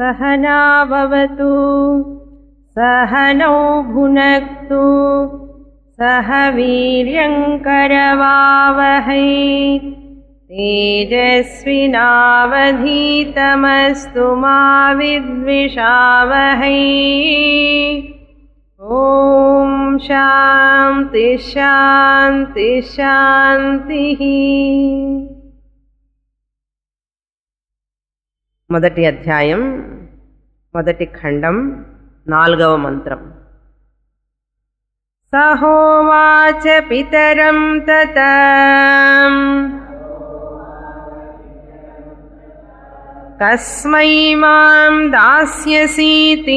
सहनाववतु सहनौ भुनक्तु सह वीर्यङ्करवावहै तेजस्विनावधीतमस्तु मा विद्विषावहै ॐ शान्ति शान्ति शान्तिः మొదటి అధ్యాయం మొదటి ఖండం నాలుగవ మంత్రం సహోవాచ పితరం తత కస్మై మాం దాస్యసీతి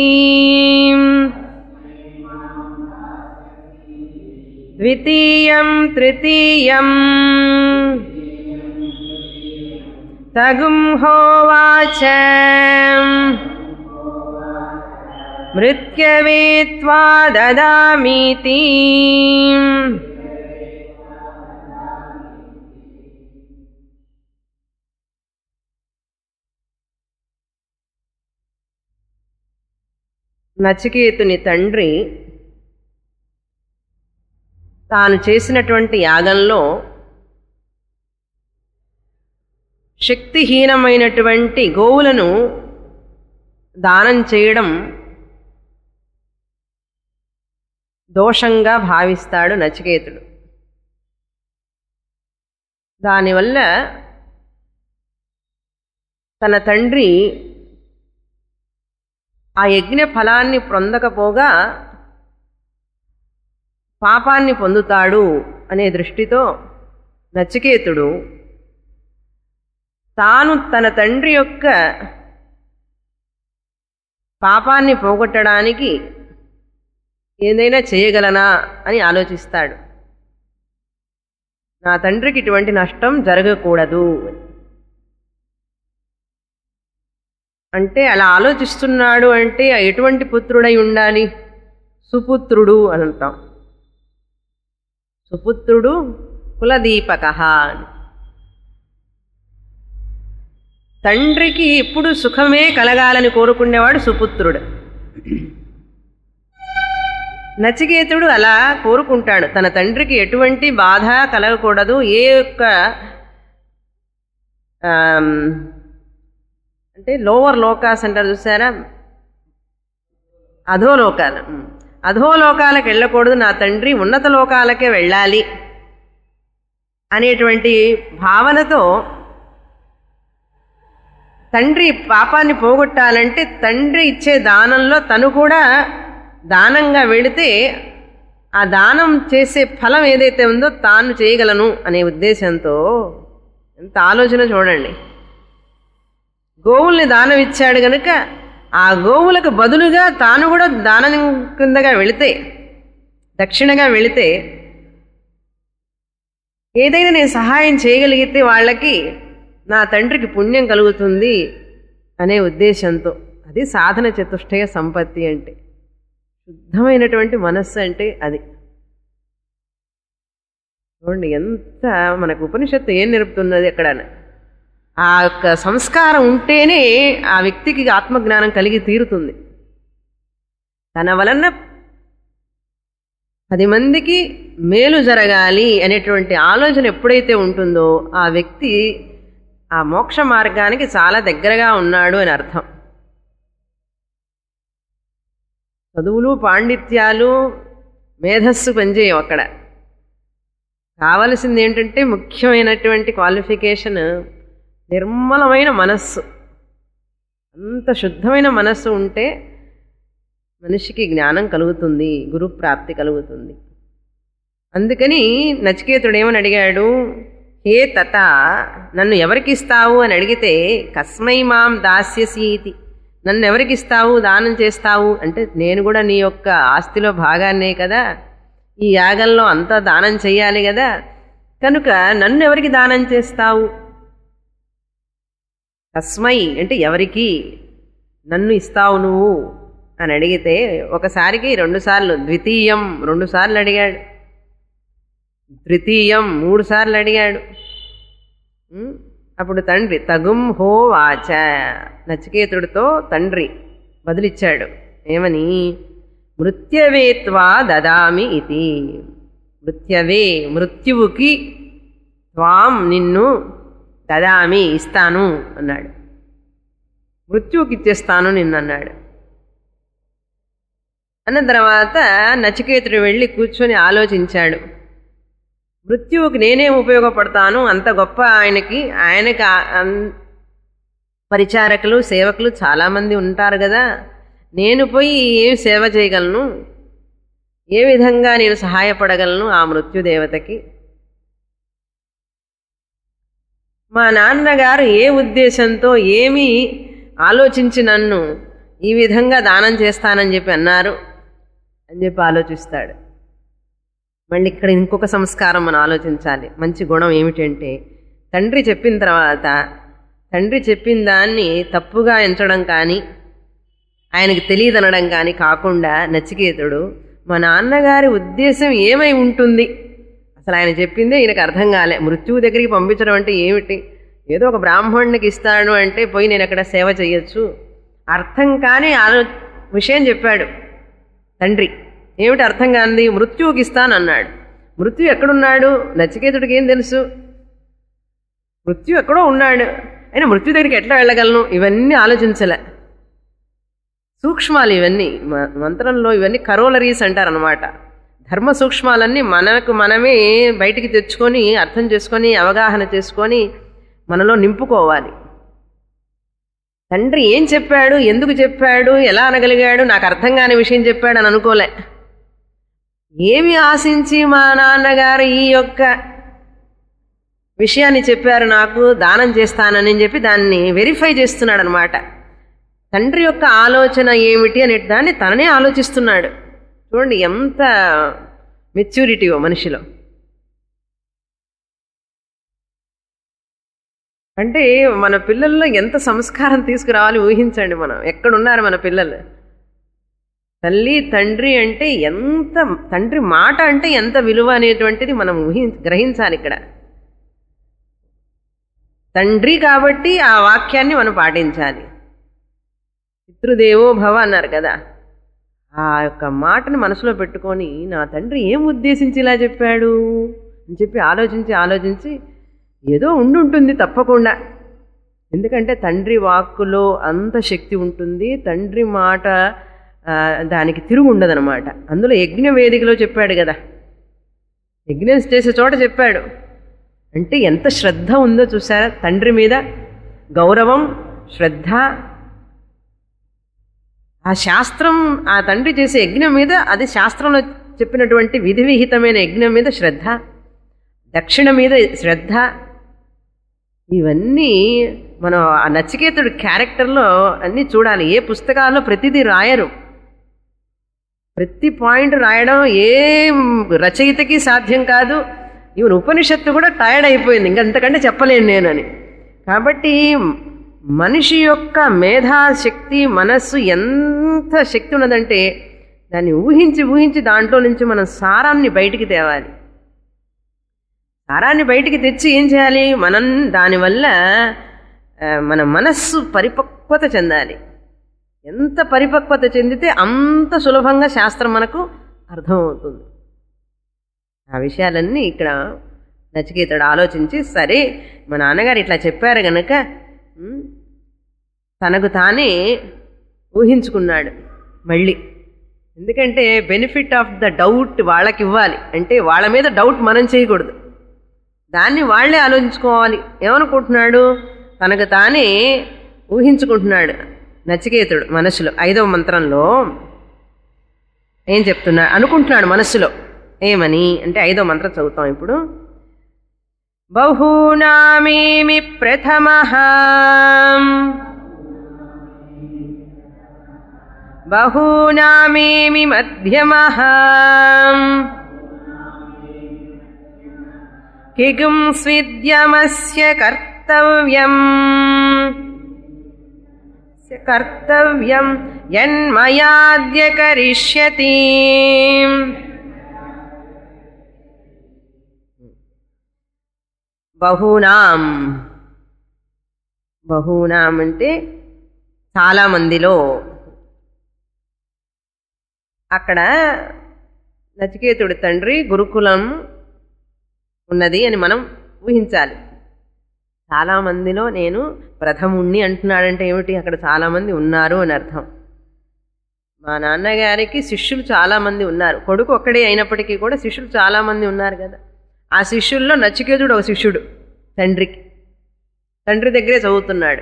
ద్వితీయం తృతీయం తగుం హోవాచ మృత్యవే త్వా దదామీతి నచికేతుని తండ్రి తాను చేసినటువంటి యాగంలో శక్తిహీనమైనటువంటి గోవులను దానం చేయడం దోషంగా భావిస్తాడు నచికేతుడు దానివల్ల తన తండ్రి ఆ యజ్ఞ ఫలాన్ని పొందకపోగా పాపాన్ని పొందుతాడు అనే దృష్టితో నచికేతుడు తాను తన తండ్రి యొక్క పాపాన్ని పోగొట్టడానికి ఏదైనా చేయగలనా అని ఆలోచిస్తాడు నా తండ్రికి ఇటువంటి నష్టం జరగకూడదు అంటే అలా ఆలోచిస్తున్నాడు అంటే ఎటువంటి పుత్రుడై ఉండాలి సుపుత్రుడు అని అంటాం సుపుత్రుడు కులదీపక అని తండ్రికి ఎప్పుడు సుఖమే కలగాలని కోరుకునేవాడు సుపుత్రుడు నచికేతుడు అలా కోరుకుంటాడు తన తండ్రికి ఎటువంటి బాధ కలగకూడదు ఏ యొక్క అంటే లోవర్ లోకాస్ అంటారు చూసారా అధోలోకాలు అధోలోకాలకు వెళ్ళకూడదు నా తండ్రి ఉన్నత లోకాలకే వెళ్ళాలి అనేటువంటి భావనతో తండ్రి పాపాన్ని పోగొట్టాలంటే తండ్రి ఇచ్చే దానంలో తను కూడా దానంగా వెళితే ఆ దానం చేసే ఫలం ఏదైతే ఉందో తాను చేయగలను అనే ఉద్దేశంతో ఎంత ఆలోచన చూడండి గోవుల్ని దానం ఇచ్చాడు గనుక ఆ గోవులకు బదులుగా తాను కూడా దానం కిందగా వెళితే దక్షిణగా వెళితే ఏదైనా నేను సహాయం చేయగలిగితే వాళ్ళకి నా తండ్రికి పుణ్యం కలుగుతుంది అనే ఉద్దేశంతో అది సాధన చతుష్టయ సంపత్తి అంటే శుద్ధమైనటువంటి మనస్సు అంటే అది చూడండి ఎంత మనకు ఉపనిషత్తు ఏం నేర్పుతున్నది ఎక్కడ ఆ యొక్క సంస్కారం ఉంటేనే ఆ వ్యక్తికి ఆత్మజ్ఞానం కలిగి తీరుతుంది తన వలన పది మందికి మేలు జరగాలి అనేటువంటి ఆలోచన ఎప్పుడైతే ఉంటుందో ఆ వ్యక్తి ఆ మోక్ష మార్గానికి చాలా దగ్గరగా ఉన్నాడు అని అర్థం చదువులు పాండిత్యాలు మేధస్సు పనిచేయం అక్కడ కావలసింది ఏంటంటే ముఖ్యమైనటువంటి క్వాలిఫికేషన్ నిర్మలమైన మనస్సు అంత శుద్ధమైన మనస్సు ఉంటే మనిషికి జ్ఞానం కలుగుతుంది గురు ప్రాప్తి కలుగుతుంది అందుకని నచికేతుడు ఏమని అడిగాడు హే తత నన్ను ఎవరికి ఇస్తావు అని అడిగితే కస్మై మాం దాస్యసీతి నన్ను ఎవరికి ఇస్తావు దానం చేస్తావు అంటే నేను కూడా నీ యొక్క ఆస్తిలో భాగాన్నే కదా ఈ యాగంలో అంతా దానం చెయ్యాలి కదా కనుక నన్ను ఎవరికి దానం చేస్తావు కస్మై అంటే ఎవరికి నన్ను ఇస్తావు నువ్వు అని అడిగితే ఒకసారికి రెండుసార్లు ద్వితీయం రెండు సార్లు అడిగాడు తృతీయం మూడు సార్లు అడిగాడు ఉం? అప్పుడు తండ్రి తగుం హో వాచ నచికేతుడితో తండ్రి బదులిచ్చాడు ఏమని మృత్యవేత్వా దదామి ఇది మృత్యవే మృత్యువుకి త్వాం నిన్ను దదామి ఇస్తాను అన్నాడు మృత్యువుకి ఇచ్చేస్తాను నిన్ను అన్నాడు అన్న తర్వాత నచికేతుడు వెళ్ళి కూర్చొని ఆలోచించాడు మృత్యువుకి నేనే ఉపయోగపడతాను అంత గొప్ప ఆయనకి ఆయనకి ఆ- అన్- పరిచారకులు సేవకులు చాలామంది ఉంటారు కదా నేను పోయి ఏం సేవ చేయగలను ఏ విధంగా నేను సహాయపడగలను ఆ మృత్యుదేవతకి మా నాన్నగారు ఏ ఉద్దేశంతో ఏమి ఆలోచించి నన్ను ఈ విధంగా దానం చేస్తానని చెప్పి అన్నారు అని చెప్పి ఆలోచిస్తాడు మళ్ళీ ఇక్కడ ఇంకొక సంస్కారం మనం ఆలోచించాలి మంచి గుణం ఏమిటంటే తండ్రి చెప్పిన తర్వాత తండ్రి చెప్పిన దాన్ని తప్పుగా ఎంచడం కానీ ఆయనకి తెలియదనడం కానీ కాకుండా నచికేతుడు మా నాన్నగారి ఉద్దేశం ఏమై ఉంటుంది అసలు ఆయన చెప్పిందే ఈయనకు అర్థం కాలే మృత్యువు దగ్గరికి పంపించడం అంటే ఏమిటి ఏదో ఒక బ్రాహ్మణునికి ఇస్తాడు అంటే పోయి నేను అక్కడ సేవ చేయొచ్చు అర్థం కాని ఆలో విషయం చెప్పాడు తండ్రి ఏమిటి అర్థం కానిది మృత్యువుకి ఇస్తానన్నాడు మృత్యు ఎక్కడున్నాడు నచికేతుడికి ఏం తెలుసు మృత్యు ఎక్కడో ఉన్నాడు అయినా మృత్యు దగ్గరికి ఎట్లా వెళ్ళగలను ఇవన్నీ ఆలోచించలే సూక్ష్మాలు ఇవన్నీ మ- మంత్రంలో ఇవన్నీ కరోలరీస్ అంటారనమాట ధర్మ సూక్ష్మాలన్నీ మనకు మనమే బయటికి తెచ్చుకొని అర్థం చేసుకొని అవగాహన చేసుకొని మనలో నింపుకోవాలి తండ్రి ఏం చెప్పాడు ఎందుకు చెప్పాడు ఎలా అనగలిగాడు నాకు అర్థం కాని విషయం చెప్పాడు అని అనుకోలే ఏమి ఆశించి మా నాన్నగారు ఈ యొక్క విషయాన్ని చెప్పారు నాకు దానం చేస్తానని చెప్పి దాన్ని వెరిఫై చేస్తున్నాడు అనమాట తండ్రి యొక్క ఆలోచన ఏమిటి అనే దాన్ని తననే ఆలోచిస్తున్నాడు చూడండి ఎంత మెచ్యూరిటీయో మనిషిలో అంటే మన పిల్లల్లో ఎంత సంస్కారం తీసుకురావాలి ఊహించండి మనం ఎక్కడున్నారు మన పిల్లలు తల్లి తండ్రి అంటే ఎంత తండ్రి మాట అంటే ఎంత విలువ అనేటువంటిది మనం ఊహి గ్రహించాలి ఇక్కడ తండ్రి కాబట్టి ఆ వాక్యాన్ని మనం పాటించాలి పితృదేవో భవ అన్నారు కదా ఆ యొక్క మాటను మనసులో పెట్టుకొని నా తండ్రి ఏం ఉద్దేశించి ఇలా చెప్పాడు అని చెప్పి ఆలోచించి ఆలోచించి ఏదో ఉండుంటుంది తప్పకుండా ఎందుకంటే తండ్రి వాక్కులో అంత శక్తి ఉంటుంది తండ్రి మాట ఆ, దానికి తిరుగు ఉండదనమాట అందులో యజ్ఞ వేదికలో చెప్పాడు కదా యజ్ఞం చేసే చోట చెప్పాడు అంటే ఎంత శ్రద్ధ ఉందో చూసారా తండ్రి మీద గౌరవం శ్రద్ధ ఆ శాస్త్రం ఆ తండ్రి చేసే యజ్ఞం మీద అది శాస్త్రంలో చెప్పినటువంటి విధి విహితమైన యజ్ఞం మీద శ్రద్ధ దక్షిణ మీద శ్రద్ధ ఇవన్నీ మనం ఆ నచికేతుడి క్యారెక్టర్లో అన్నీ చూడాలి ఏ పుస్తకాల్లో ప్రతిదీ రాయరు ప్రతి పాయింట్ రాయడం ఏ రచయితకి సాధ్యం కాదు ఈవెన్ ఉపనిషత్తు కూడా టైర్డ్ అయిపోయింది ఇంకంతకంటే చెప్పలేను నేనని కాబట్టి మనిషి యొక్క మేధాశక్తి మనస్సు ఎంత శక్తి ఉన్నదంటే దాన్ని ఊహించి ఊహించి దాంట్లో నుంచి మనం సారాన్ని బయటికి తేవాలి సారాన్ని బయటికి తెచ్చి ఏం చేయాలి మనం దానివల్ల ఆ, మన మనస్సు పరిపక్వత చెందాలి ఎంత పరిపక్వత చెందితే అంత సులభంగా శాస్త్రం మనకు అర్థమవుతుంది ఆ విషయాలన్నీ ఇక్కడ నచికేతుడు ఆలోచించి సరే మా నాన్నగారు ఇట్లా చెప్పారు గనక ఉమ్, తనకు తానే ఊహించుకున్నాడు మళ్ళీ ఎందుకంటే బెనిఫిట్ ఆఫ్ ద డౌట్ వాళ్ళకి ఇవ్వాలి అంటే వాళ్ళ మీద డౌట్ మనం చేయకూడదు దాన్ని వాళ్ళే ఆలోచించుకోవాలి ఏమనుకుంటున్నాడు తనకు తానే ఊహించుకుంటున్నాడు నచికేతుడు మనసులో ఐదవ మంత్రంలో ఏం చెప్తున్నా అనుకుంటున్నాడు మనస్సులో ఏమని అంటే ఐదో మంత్రం చదువుతాం ఇప్పుడు బహూనామేమి ప్రథమ బహూనామేమి మధ్యమ కిగుం స్విద్యమస్య కర్తవ్యం కర్తవ్యం యన్మయాద్య కరిష్యతి బహూనాం బహూనాం అంటే చాలా మందిలో అక్కడ నచికేతుడి తండ్రి గురుకులం ఉన్నది అని మనం ఊహించాలి చాలా మందిలో నేను ప్రథముణ్ణి అంటున్నాడంటే ఏమిటి అక్కడ చాలా మంది ఉన్నారు అని అర్థం మా నాన్నగారికి శిష్యులు చాలా మంది ఉన్నారు కొడుకు ఒక్కడే అయినప్పటికీ కూడా శిష్యులు చాలా మంది ఉన్నారు కదా ఆ శిష్యుల్లో నచికేతుడు ఒక శిష్యుడు తండ్రికి తండ్రి దగ్గరే చదువుతున్నాడు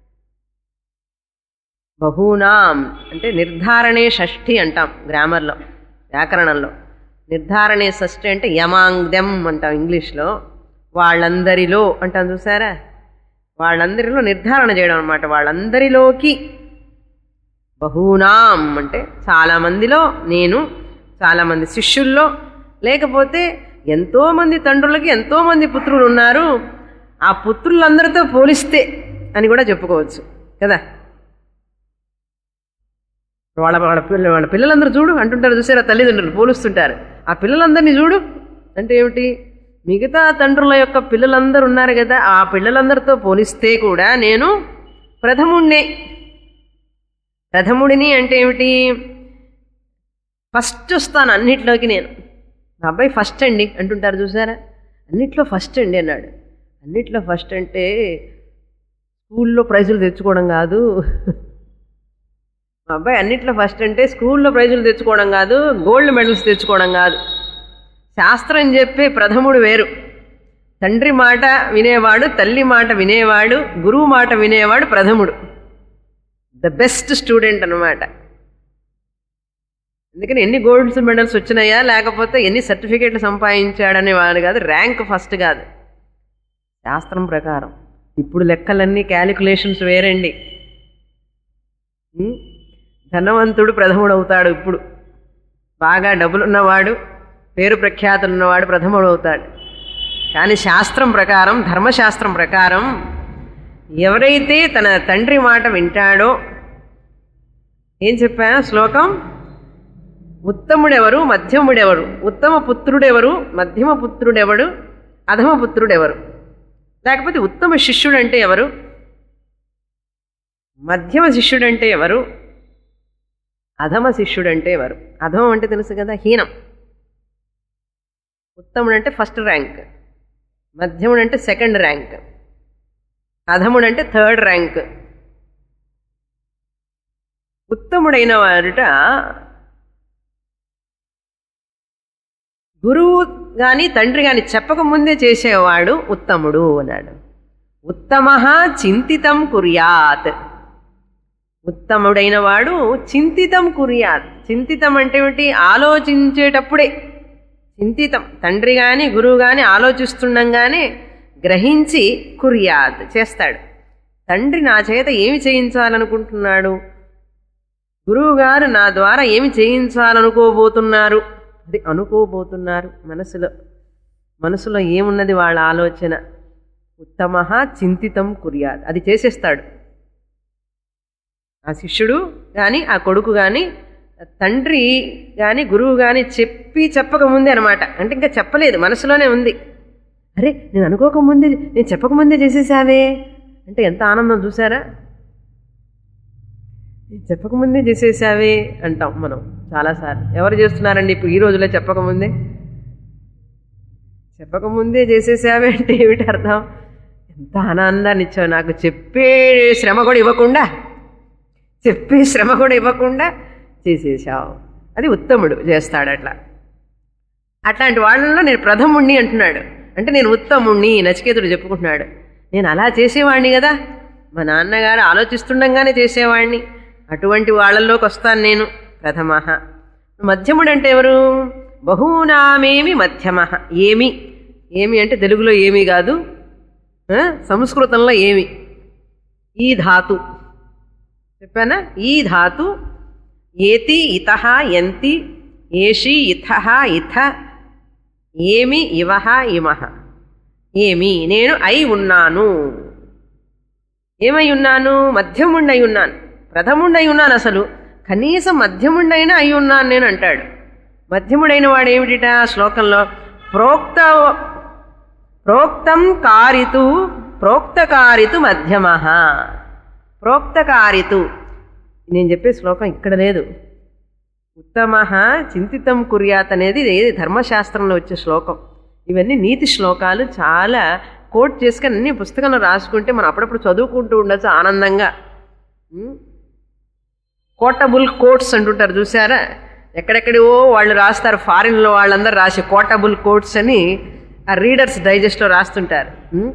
బహూనాం అంటే నిర్ధారణే షష్ఠి అంటాం గ్రామర్లో వ్యాకరణంలో నిర్ధారణే షష్ఠి అంటే యమాంగ్దెం అంటాం ఇంగ్లీష్లో వాళ్ళందరిలో అంటాం చూసారా వాళ్ళందరిలో నిర్ధారణ చేయడం అనమాట వాళ్ళందరిలోకి బహూనాం అంటే చాలామందిలో నేను చాలామంది శిష్యుల్లో లేకపోతే ఎంతోమంది తండ్రులకి ఎంతోమంది పుత్రులు ఉన్నారు ఆ పుత్రులందరితో పోలిస్తే అని కూడా చెప్పుకోవచ్చు కదా వాళ్ళ వాళ్ళ పిల్ల వాళ్ళ పిల్లలందరూ చూడు అంటుంటారు చూసారా తల్లిదండ్రులు పోలుస్తుంటారు ఆ పిల్లలందరినీ చూడు అంటే ఏమిటి మిగతా తండ్రుల యొక్క పిల్లలందరూ ఉన్నారు కదా ఆ పిల్లలందరితో పోలిస్తే కూడా నేను ప్రథముణ్ణే ప్రథముడిని అంటే ఏమిటి ఫస్ట్ వస్తాను అన్నిట్లోకి నేను మా అబ్బాయి ఫస్ట్ అండి అంటుంటారు చూసారా అన్నిట్లో ఫస్ట్ అండి అన్నాడు అన్నిట్లో ఫస్ట్ అంటే స్కూల్లో ప్రైజులు తెచ్చుకోవడం కాదు మా అబ్బాయి అన్నిట్లో ఫస్ట్ అంటే స్కూల్లో ప్రైజులు తెచ్చుకోవడం కాదు గోల్డ్ మెడల్స్ తెచ్చుకోవడం కాదు శాస్త్రం చెప్పే ప్రథముడు వేరు తండ్రి మాట వినేవాడు తల్లి మాట వినేవాడు గురువు మాట వినేవాడు ప్రథముడు ద బెస్ట్ స్టూడెంట్ అనమాట అందుకని ఎన్ని గోల్డ్స్ మెడల్స్ వచ్చినాయా లేకపోతే ఎన్ని సర్టిఫికేట్లు సంపాదించాడనే వాడు కాదు ర్యాంక్ ఫస్ట్ కాదు శాస్త్రం ప్రకారం ఇప్పుడు లెక్కలన్నీ క్యాలిక్యులేషన్స్ వేరండి ఉం? ధనవంతుడు ప్రథముడు అవుతాడు ఇప్పుడు బాగా డబ్బులున్నవాడు పేరు ప్రఖ్యాతులు ఉన్నవాడు ప్రథముడు అవుతాడు కానీ శాస్త్రం ప్రకారం ధర్మశాస్త్రం ప్రకారం ఎవరైతే తన తండ్రి మాట వింటాడో ఏం చెప్పాను శ్లోకం ఉత్తముడెవరు మధ్యముడెవరు ఉత్తమ పుత్రుడెవరు మధ్యమ పుత్రుడెవడు అధమ పుత్రుడెవరు లేకపోతే ఉత్తమ శిష్యుడంటే ఎవరు మధ్యమ శిష్యుడంటే ఎవరు అధమ శిష్యుడంటే ఎవరు అధమం అంటే తెలుసు కదా హీనం ఉత్తముడంటే ఫస్ట్ ర్యాంక్ మధ్యముడంటే సెకండ్ ర్యాంక్ అధముడంటే థర్డ్ ర్యాంక్ ఉత్తముడైన వారుట గురువు గాని తండ్రి గాని చెప్పకముందే చేసేవాడు ఉత్తముడు అన్నాడు ఉత్తమ చింతితం కుర్యాత్ ఉత్తముడైన వాడు చింతితం కుర్యాత్ చింతితం అంటే ఏమిటి ఆలోచించేటప్పుడే చింతితం తండ్రి గాని గురువు గాని ఆలోచిస్తుండగానే గ్రహించి కుర్యాత్ చేస్తాడు తండ్రి నా చేత ఏమి చేయించాలనుకుంటున్నాడు గురువు గారు నా ద్వారా ఏమి చేయించాలనుకోబోతున్నారు అది అనుకోబోతున్నారు మనసులో మనసులో ఏమున్నది వాళ్ళ ఆలోచన ఉత్తమ చింతితం కుర్యాత్ అది చేసేస్తాడు ఆ శిష్యుడు కానీ ఆ కొడుకు కానీ తండ్రి కానీ గురువు కానీ చెప్పి చెప్పకముందే అనమాట అంటే ఇంకా చెప్పలేదు మనసులోనే ఉంది అరే నేను అనుకోకముందే నేను చెప్పకముందే చేసేసావే అంటే ఎంత ఆనందం చూసారా నేను చెప్పకముందే చేసేసావే అంటాం మనం చాలాసార్లు ఎవరు చేస్తున్నారండి ఇప్పుడు ఈ రోజులో చెప్పకముందే చెప్పకముందే చేసేసావే అంటే ఏమిటి అర్థం ఎంత ఆనందాన్ని ఇచ్చావు నాకు చెప్పే శ్రమ కూడా ఇవ్వకుండా చెప్పే శ్రమ కూడా ఇవ్వకుండా చేసేసావు అది ఉత్తముడు చేస్తాడు అట్లా అట్లాంటి వాళ్ళలో నేను ప్రథముణ్ణి అంటున్నాడు అంటే నేను ఉత్తముణ్ణి నచికేతుడు చెప్పుకుంటున్నాడు నేను అలా చేసేవాడిని కదా మా నాన్నగారు ఆలోచిస్తుండగానే చేసేవాడిని అటువంటి వాళ్ళల్లోకి వస్తాను నేను ప్రథమ మధ్యముడు అంటే ఎవరు బహూనామేమి మధ్యమ ఏమి ఏమి అంటే తెలుగులో ఏమీ కాదు ఆ, సంస్కృతంలో ఏమి ఈ ధాతు చెప్పానా ఈ ధాతు ఏతి ఇత ఎంతి ఏషి ఇథ ఇథ ఏమి ఇవహ ఇమహ ఏమి నేను అయి ఉన్నాను ఏమై ఉన్నాను మధ్యముండై ఉన్నాను ప్రథముండై ఉన్నాను అసలు కనీసం మధ్యముండైనా అయి ఉన్నాను నేను అంటాడు మధ్యముడైన వాడు ఏమిటిట శ్లోకంలో ప్రోక్త ప్రోక్తం కారితు ప్రోక్తకారితు మధ్యమ ప్రోక్తకారితు నేను చెప్పే శ్లోకం ఇక్కడ లేదు ఉత్తమ చింతితం కుర్యాత్ అనేది ఏది ధర్మశాస్త్రంలో వచ్చే శ్లోకం ఇవన్నీ నీతి శ్లోకాలు చాలా కోట్ చేసుకుని అన్ని పుస్తకంలో రాసుకుంటే మనం అప్పుడప్పుడు చదువుకుంటూ ఉండొచ్చు ఆనందంగా ఉం? కోటబుల్ కోట్స్ అంటుంటారు చూసారా ఎక్కడెక్కడివో వాళ్ళు రాస్తారు ఫారిన్లో వాళ్ళందరూ రాసే కోటబుల్ కోట్స్ అని ఆ రీడర్స్ డైజెస్ట్లో రాస్తుంటారు ఉం?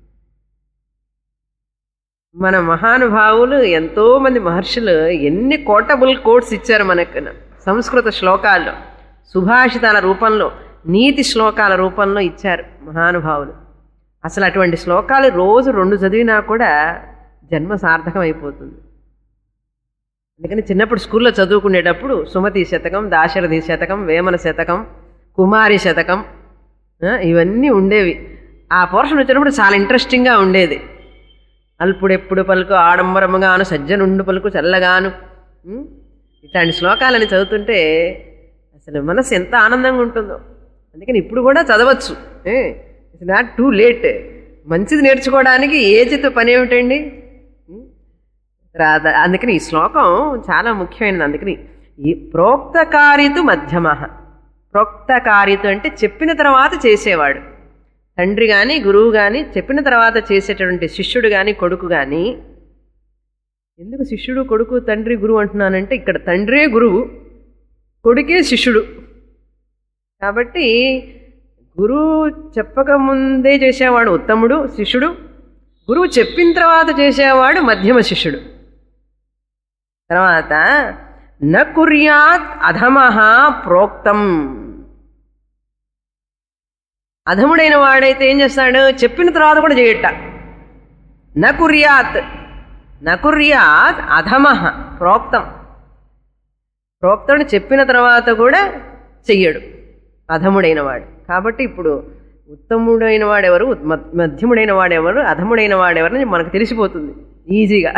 మన మహానుభావులు ఎంతో మంది మహర్షులు ఎన్ని కోటబుల్ కోట్స్ ఇచ్చారు మనకు సంస్కృత శ్లోకాల్లో సుభాషితాల రూపంలో నీతి శ్లోకాల రూపంలో ఇచ్చారు మహానుభావులు అసలు అటువంటి శ్లోకాలు రోజు రెండు చదివినా కూడా జన్మ సార్థకం అయిపోతుంది అందుకని చిన్నప్పుడు స్కూల్లో చదువుకునేటప్పుడు సుమతి శతకం దాశరథి శతకం వేమన శతకం కుమారి శతకం ఆ, ఇవన్నీ ఉండేవి ఆ పోర్షన్ వచ్చినప్పుడు చాలా ఇంట్రెస్టింగ్గా ఉండేది అల్పుడెప్పుడు పలుకు ఆడంబరముగాను సజ్జనుండు పలుకు చల్లగాను ఉం? ఇట్లాంటి శ్లోకాలని చదువుతుంటే అసలు మనసు ఎంత ఆనందంగా ఉంటుందో అందుకని ఇప్పుడు కూడా చదవచ్చు ఇట్స్ నాట్ టూ లేట్ మంచిది నేర్చుకోవడానికి ఏజ్తో పని ఏమిటండి ఉం? రాధ అందుకని ఈ శ్లోకం చాలా ముఖ్యమైనది అందుకని ఈ ప్రోక్తకారితు మధ్యమ ప్రోక్తకారితు అంటే చెప్పిన తర్వాత చేసేవాడు తండ్రి కానీ గురువు కానీ చెప్పిన తర్వాత చేసేటటువంటి శిష్యుడు కానీ కొడుకు కానీ ఎందుకు శిష్యుడు కొడుకు తండ్రి గురువు అంటున్నానంటే ఇక్కడ తండ్రే గురువు కొడుకే శిష్యుడు కాబట్టి గురువు చెప్పకముందే చేసేవాడు ఉత్తముడు శిష్యుడు గురువు చెప్పిన తర్వాత చేసేవాడు మధ్యమ శిష్యుడు తర్వాత న కుర్యాత్ అధమః ప్రోక్తం అధముడైన వాడైతే ఏం చేస్తాడు చెప్పిన తర్వాత కూడా చేయట న కుర్యాత్ న కుర్యాత్ అధమః ప్రోక్తం ప్రోక్తుడు చెప్పిన తర్వాత కూడా చెయ్యడు అధముడైన వాడు కాబట్టి ఇప్పుడు ఉత్తముడైన వాడెవరు మ- మధ్యముడైన వాడెవరు అధముడైన వాడెవరు మనకు తెలిసిపోతుంది ఈజీగా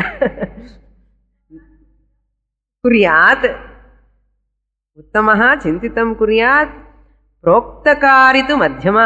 కుర్యాత్ ఉత్తమ చింతితం కుర్యాత్ ప్రోక్తకారితు మధ్యమ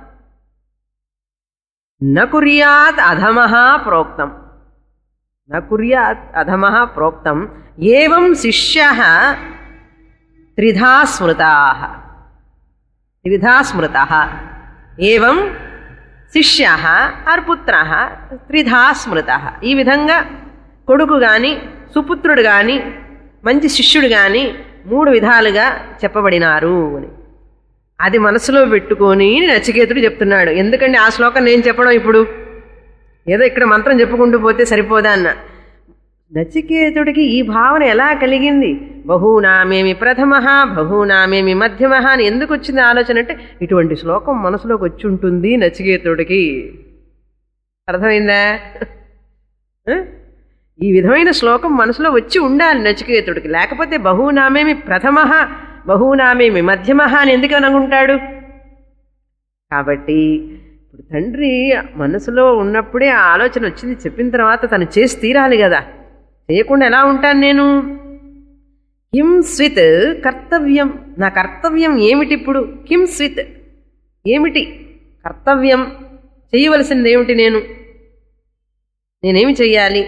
న కుర్యాత్ అధమ ప్రోక్తం న కుర్యాత్ అధమ ప్రోక్తం ఏవం శిష్య త్రిధా స్మృతా త్రిధా స్మృత ఏవం శిష్య ఆర్ పుత్ర త్రిధా స్మృత ఈ విధంగా కొడుకు గాని సుపుత్రుడు గాని మంచి శిష్యుడు గాని మూడు విధాలుగా చెప్పబడినారు అని అది మనసులో పెట్టుకొని నచికేతుడు చెప్తున్నాడు ఎందుకండి ఆ శ్లోకం నేను చెప్పడం ఇప్పుడు ఏదో ఇక్కడ మంత్రం చెప్పుకుంటూ పోతే సరిపోదా అన్న నచికేతుడికి ఈ భావన ఎలా కలిగింది బహూనామేమి ప్రథమ బహూనామేమి మధ్యమ అని ఎందుకు వచ్చింది ఆలోచన అంటే ఇటువంటి శ్లోకం మనసులోకి వచ్చి ఉంటుంది నచికేతుడికి అర్థమైందా ఆ? ఈ విధమైన శ్లోకం మనసులో వచ్చి ఉండాలి నచికేతుడికి లేకపోతే బహూనామేమి ప్రథమ బహూనామేమి మధ్యమ అని ఎందుకు అనుకుంటాడు కాబట్టి ఇప్పుడు తండ్రి మనసులో ఉన్నప్పుడే ఆ ఆలోచన వచ్చింది చెప్పిన తర్వాత తను చేసి తీరాలి కదా చేయకుండా ఎలా ఉంటాను నేను కిం స్విత్ కర్తవ్యం నా కర్తవ్యం ఏమిటి ఇప్పుడు కిం స్విత్ ఏమిటి కర్తవ్యం చేయవలసింది ఏమిటి నేను నేనేమి చెయ్యాలి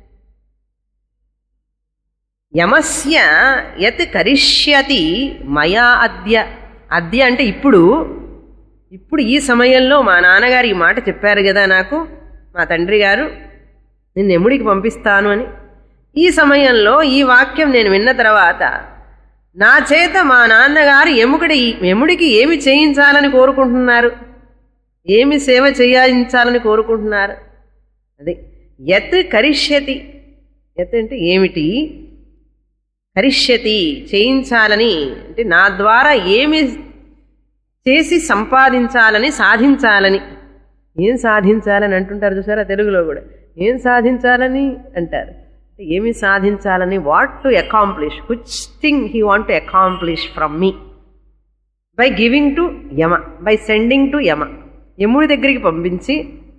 యమస్య యత్ కరిష్యతి మయా అద్య అద్య అంటే ఇప్పుడు ఇప్పుడు ఈ సమయంలో మా నాన్నగారు ఈ మాట చెప్పారు కదా నాకు మా తండ్రి గారు నిన్ను ఎముడికి పంపిస్తాను అని ఈ సమయంలో ఈ వాక్యం నేను విన్న తర్వాత నా చేత మా నాన్నగారు ఎముకడి ఎముడికి ఏమి చేయించాలని కోరుకుంటున్నారు ఏమి సేవ చేయించాలని కోరుకుంటున్నారు అది యత్ కరిష్యతి యత్ అంటే ఏమిటి కరిష్యతి చేయించాలని అంటే నా ద్వారా ఏమి చేసి సంపాదించాలని సాధించాలని ఏం సాధించాలని అంటుంటారు చూసారా తెలుగులో కూడా ఏం సాధించాలని అంటారు అంటే ఏమి సాధించాలని what to accomplish which thing he want to accomplish from me by giving to Yama by sending to Yama యముడి దగ్గరికి పంపించి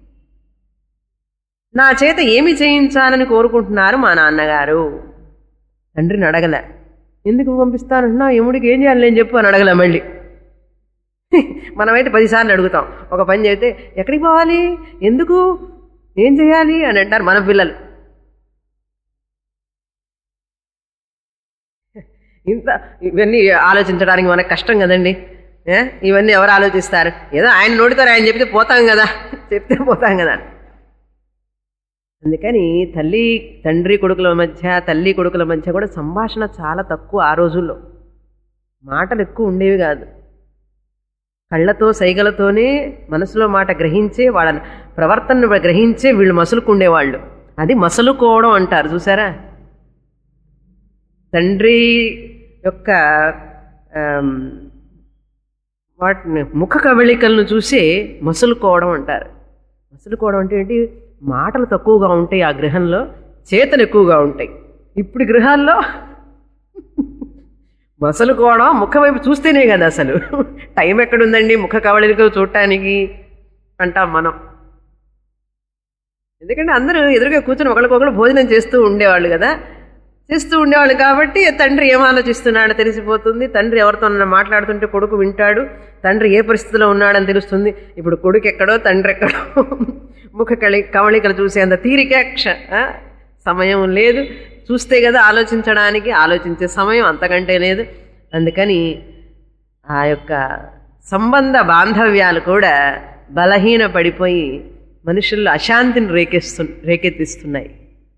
నా చేత ఏమి చేయించాలని కోరుకుంటున్నారు మా నాన్నగారు తండ్రిని అడగలే ఎందుకు పంపిస్తానంటున్నావు యముడికి ఏం చేయాలి నేను చెప్పు అని అడగలే మళ్ళీ మనమైతే పదిసార్లు అడుగుతాం ఒక పని చెబితే ఎక్కడికి పోవాలి ఎందుకు ఏం చేయాలి అని అంటారు మన పిల్లలు ఇంత ఇవన్నీ ఆలోచించడానికి మనకు కష్టం కదండి ఏ? ఇవన్నీ ఎవరు ఆలోచిస్తారు ఏదో ఆయన నోటితారు ఆయన చెప్తే పోతాం కదా చెప్తే పోతాం కదా అందుకని తల్లి తండ్రి కొడుకుల మధ్య తల్లి కొడుకుల మధ్య కూడా సంభాషణ చాలా తక్కువ ఆ రోజుల్లో మాటలు ఎక్కువ ఉండేవి కాదు కళ్ళతో సైగలతోనే మనసులో మాట గ్రహించే వాళ్ళ ప్రవర్తనను గ్రహించే వీళ్ళు మసులుకుండేవాళ్ళు అది మసలుకోవడం అంటారు చూసారా తండ్రి యొక్క ఆమ్, వాటిని ముఖ కవళికలను చూసి మసులుకోవడం అంటారు మసులుకోవడం అంటే ఏంటి మాటలు తక్కువగా ఉంటాయి ఆ గృహంలో చేతలు ఎక్కువగా ఉంటాయి ఇప్పుడు గృహాల్లో మసలుకోవడం ముఖ వైపు చూస్తేనే కదా అసలు టైం ఎక్కడుందండి ముఖ కవళికలు చూడటానికి అంటాం మనం ఎందుకంటే అందరూ ఎదురుగా కూర్చొని ఒకరికొకరు భోజనం చేస్తూ ఉండేవాళ్ళు కదా చేస్తూ ఉండేవాళ్ళు కాబట్టి తండ్రి ఏం ఆలోచిస్తున్నాడో తెలిసిపోతుంది తండ్రి ఎవరితో మాట్లాడుతుంటే కొడుకు వింటాడు తండ్రి ఏ పరిస్థితిలో ఉన్నాడని తెలుస్తుంది ఇప్పుడు కొడుకు ఎక్కడో తండ్రి ఎక్కడో ముఖ కళి కవళికలు చూసేంత తీరిక క్ష- ఆ, సమయం లేదు చూస్తే కదా ఆలోచించడానికి ఆలోచించే సమయం అంతకంటే లేదు అందుకని ఆ యొక్క సంబంధ బాంధవ్యాలు కూడా బలహీన పడిపోయి మనుషుల్లో అశాంతిని రేకెస్తు రేకెత్తిస్తున్నాయి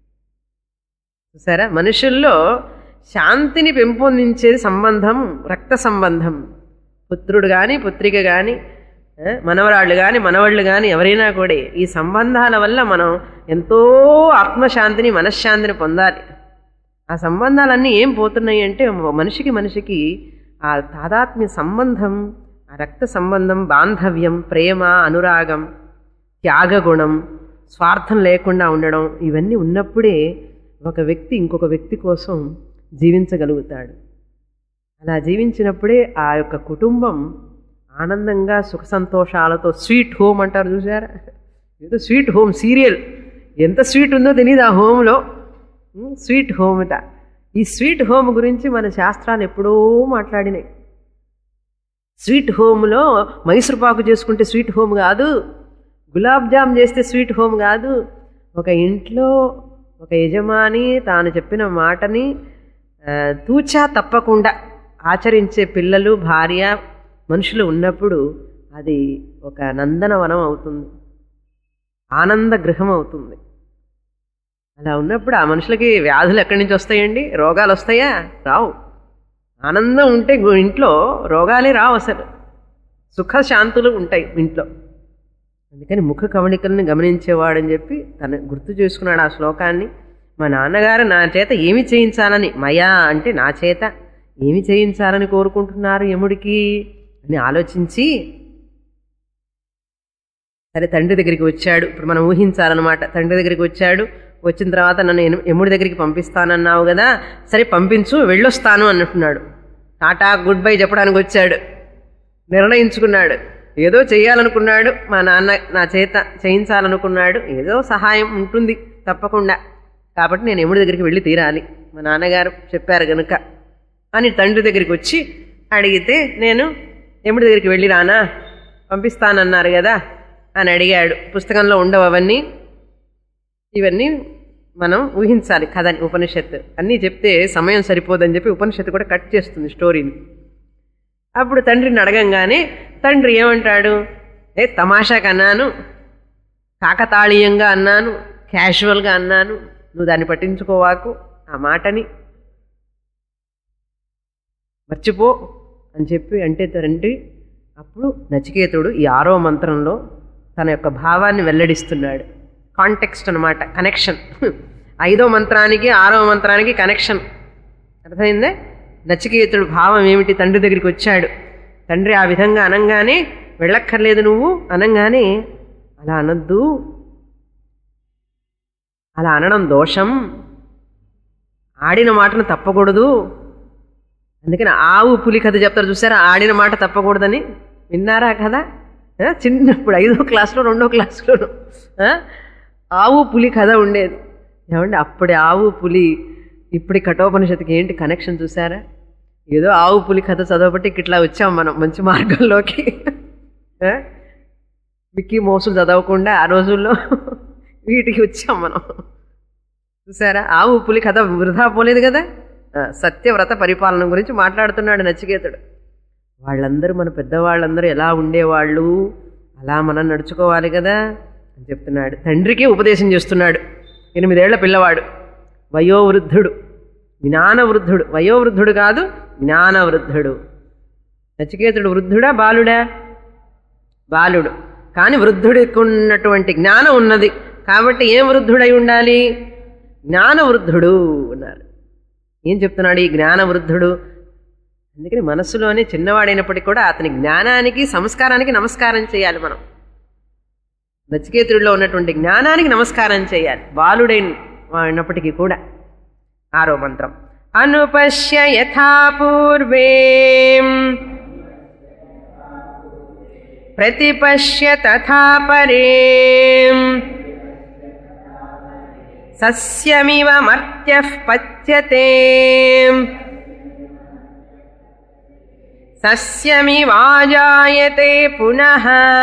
చూసారా మనుషుల్లో శాంతిని పెంపొందించేది సంబంధం రక్త సంబంధం పుత్రుడు కానీ పుత్రిక కానీ మనవరాళ్ళు కానీ మనవాళ్ళు కానీ ఎవరైనా కూడా ఈ సంబంధాల వల్ల మనం ఎంతో ఆత్మశాంతిని మనశ్శాంతిని పొందాలి ఆ సంబంధాలన్నీ ఏం పోతున్నాయి అంటే మనిషికి మనిషికి ఆ తాదాత్మ్య సంబంధం ఆ రక్త సంబంధం బాంధవ్యం ప్రేమ అనురాగం త్యాగగుణం స్వార్థం లేకుండా ఉండడం ఇవన్నీ ఉన్నప్పుడే ఒక వ్యక్తి ఇంకొక వ్యక్తి కోసం జీవించగలుగుతాడు అలా జీవించినప్పుడే ఆ యొక్క కుటుంబం ఆనందంగా సుఖ సంతోషాలతో స్వీట్ హోమ్ అంటారు చూసారా ఏదో స్వీట్ హోమ్ సీరియల్ ఎంత స్వీట్ ఉందో తెలియదు ఆ హోమ్లో స్వీట్ హోమ్ అట ఈ స్వీట్ హోమ్ గురించి మన శాస్త్రాలు ఎప్పుడో మాట్లాడినాయి స్వీట్ హోమ్లో మైసూర్ పాకు చేసుకుంటే స్వీట్ హోమ్ కాదు గులాబ్ జామ్ చేస్తే స్వీట్ హోమ్ కాదు ఒక ఇంట్లో ఒక యజమాని తాను చెప్పిన మాటని ఆ, తూచా తప్పకుండా ఆచరించే పిల్లలు భార్య మనుషులు ఉన్నప్పుడు అది ఒక నందనవనం అవుతుంది ఆనంద గృహం అవుతుంది అలా ఉన్నప్పుడు ఆ మనుషులకి వ్యాధులు ఎక్కడి నుంచి వస్తాయండి రోగాలు వస్తాయా రావు ఆనందం ఉంటే గు- ఇంట్లో రోగాలే రావు అసలు సుఖ శాంతులు ఉంటాయి ఇంట్లో అందుకని ముఖ కవళికల్ని గమనించేవాడని చెప్పి తను గుర్తు చేసుకున్నాడు ఆ శ్లోకాన్ని మా నాన్నగారు నా చేత ఏమి చేయించాలని మయా అంటే నా చేత ఏమి చేయించాలని కోరుకుంటున్నారు యముడికి అని ఆలోచించి సరే తండ్రి దగ్గరికి వచ్చాడు ఇప్పుడు మనం ఊహించాలన్నమాట తండ్రి దగ్గరికి వచ్చాడు వచ్చిన తర్వాత నన్ను ఎను- యముడి దగ్గరికి పంపిస్తానన్నావు కదా సరే పంపించు వెళ్ళొస్తాను అంటున్నాడు టాటా గుడ్ బై చెప్పడానికి వచ్చాడు నిర్ణయించుకున్నాడు ఏదో చేయాలనుకున్నాడు మా నాన్న నా చేత చేయించాలనుకున్నాడు ఏదో సహాయం ఉంటుంది తప్పకుండా కాబట్టి నేను ఎముడి దగ్గరికి వెళ్ళి తీరాలి మా నాన్నగారు చెప్పారు గనుక అని తండ్రి దగ్గరికి వచ్చి అడిగితే నేను ఎముడి దగ్గరికి వెళ్ళి రానా పంపిస్తానన్నారు కదా అని అడిగాడు పుస్తకంలో ఉండవు అవన్నీ ఇవన్నీ మనం ఊహించాలి కథని ఉపనిషత్తు అన్నీ చెప్తే సమయం సరిపోదని చెప్పి ఉపనిషత్తు కూడా కట్ చేస్తుంది స్టోరీని అప్పుడు తండ్రిని అడగంగానే తండ్రి ఏమంటాడు ఏ తమాషాకి అన్నాను కాకతాళీయంగా అన్నాను క్యాజువల్గా అన్నాను నువ్వు దాన్ని పట్టించుకోవాకు ఆ మాటని మర్చిపో అని చెప్పి అంటే తండ్రి అప్పుడు నచికేతుడు ఈ ఆరో మంత్రంలో తన యొక్క భావాన్ని వెల్లడిస్తున్నాడు కాంటెక్స్ట్ అనమాట కనెక్షన్ ఐదో మంత్రానికి ఆరో మంత్రానికి కనెక్షన్ అర్థమైందే నచికేతుడు భావం ఏమిటి తండ్రి దగ్గరికి వచ్చాడు తండ్రి ఆ విధంగా అనంగానే వెళ్ళక్కర్లేదు నువ్వు అనంగానే అలా అనొద్దు అలా అనడం దోషం ఆడిన మాటను తప్పకూడదు అందుకని ఆవు పులి కథ చెప్తారు చూసారా ఆడిన మాట తప్పకూడదని విన్నారా కదా ఆ, చిన్నప్పుడు ఐదో క్లాస్లో రెండో క్లాస్లోను ఆ, ఆవు పులి కథ ఉండేది ఏమండి అప్పటి ఆవు పులి ఇప్పటి కఠోపనిషత్తుకి ఏంటి కనెక్షన్ చూసారా ఏదో ఆవు పులి కథ చదవబట్టి ఇట్లా వచ్చాం మనం మంచి మార్గంలోకి ఆ? మిక్కీ మోసులు చదవకుండా ఆ రోజుల్లో వీటికి వచ్చాం మనం చూసారా ఆవు పులి కథ వృధా పోలేదు కదా ఆ, సత్యవ్రత పరిపాలన గురించి మాట్లాడుతున్నాడు నచికేతుడు వాళ్ళందరూ మన పెద్దవాళ్ళందరూ ఎలా ఉండేవాళ్ళు అలా మనం నడుచుకోవాలి కదా అని చెప్తున్నాడు తండ్రికి ఉపదేశం చేస్తున్నాడు ఎనిమిదేళ్ల పిల్లవాడు వయోవృద్ధుడు జ్ఞానవృద్ధుడు వయోవృద్ధుడు కాదు జ్ఞానవృద్ధుడు నచికేతుడు వృద్ధుడా బాలుడా బాలుడు కానీ వృద్ధుడికి ఉన్నటువంటి జ్ఞానం ఉన్నది కాబట్టి ఏం వృద్ధుడై ఉండాలి జ్ఞానవృద్ధుడు అన్నారు ఏం చెప్తున్నాడు ఈ జ్ఞానవృద్ధుడు అందుకని మనస్సులోనే చిన్నవాడైనప్పటికీ కూడా అతని జ్ఞానానికి సంస్కారానికి నమస్కారం చేయాలి మనం నచికేతుడిలో ఉన్నటువంటి జ్ఞానానికి నమస్కారం చేయాలి బాలుడైన అయినప్పటికీ కూడా ఆరో మంత్రం అనుపశ్య యథా పూర్వే ప్రతిపశ్య తథా పరే సస్యమివ మర్త్యః పచ్యతే సస్యమివాజాయతే పునః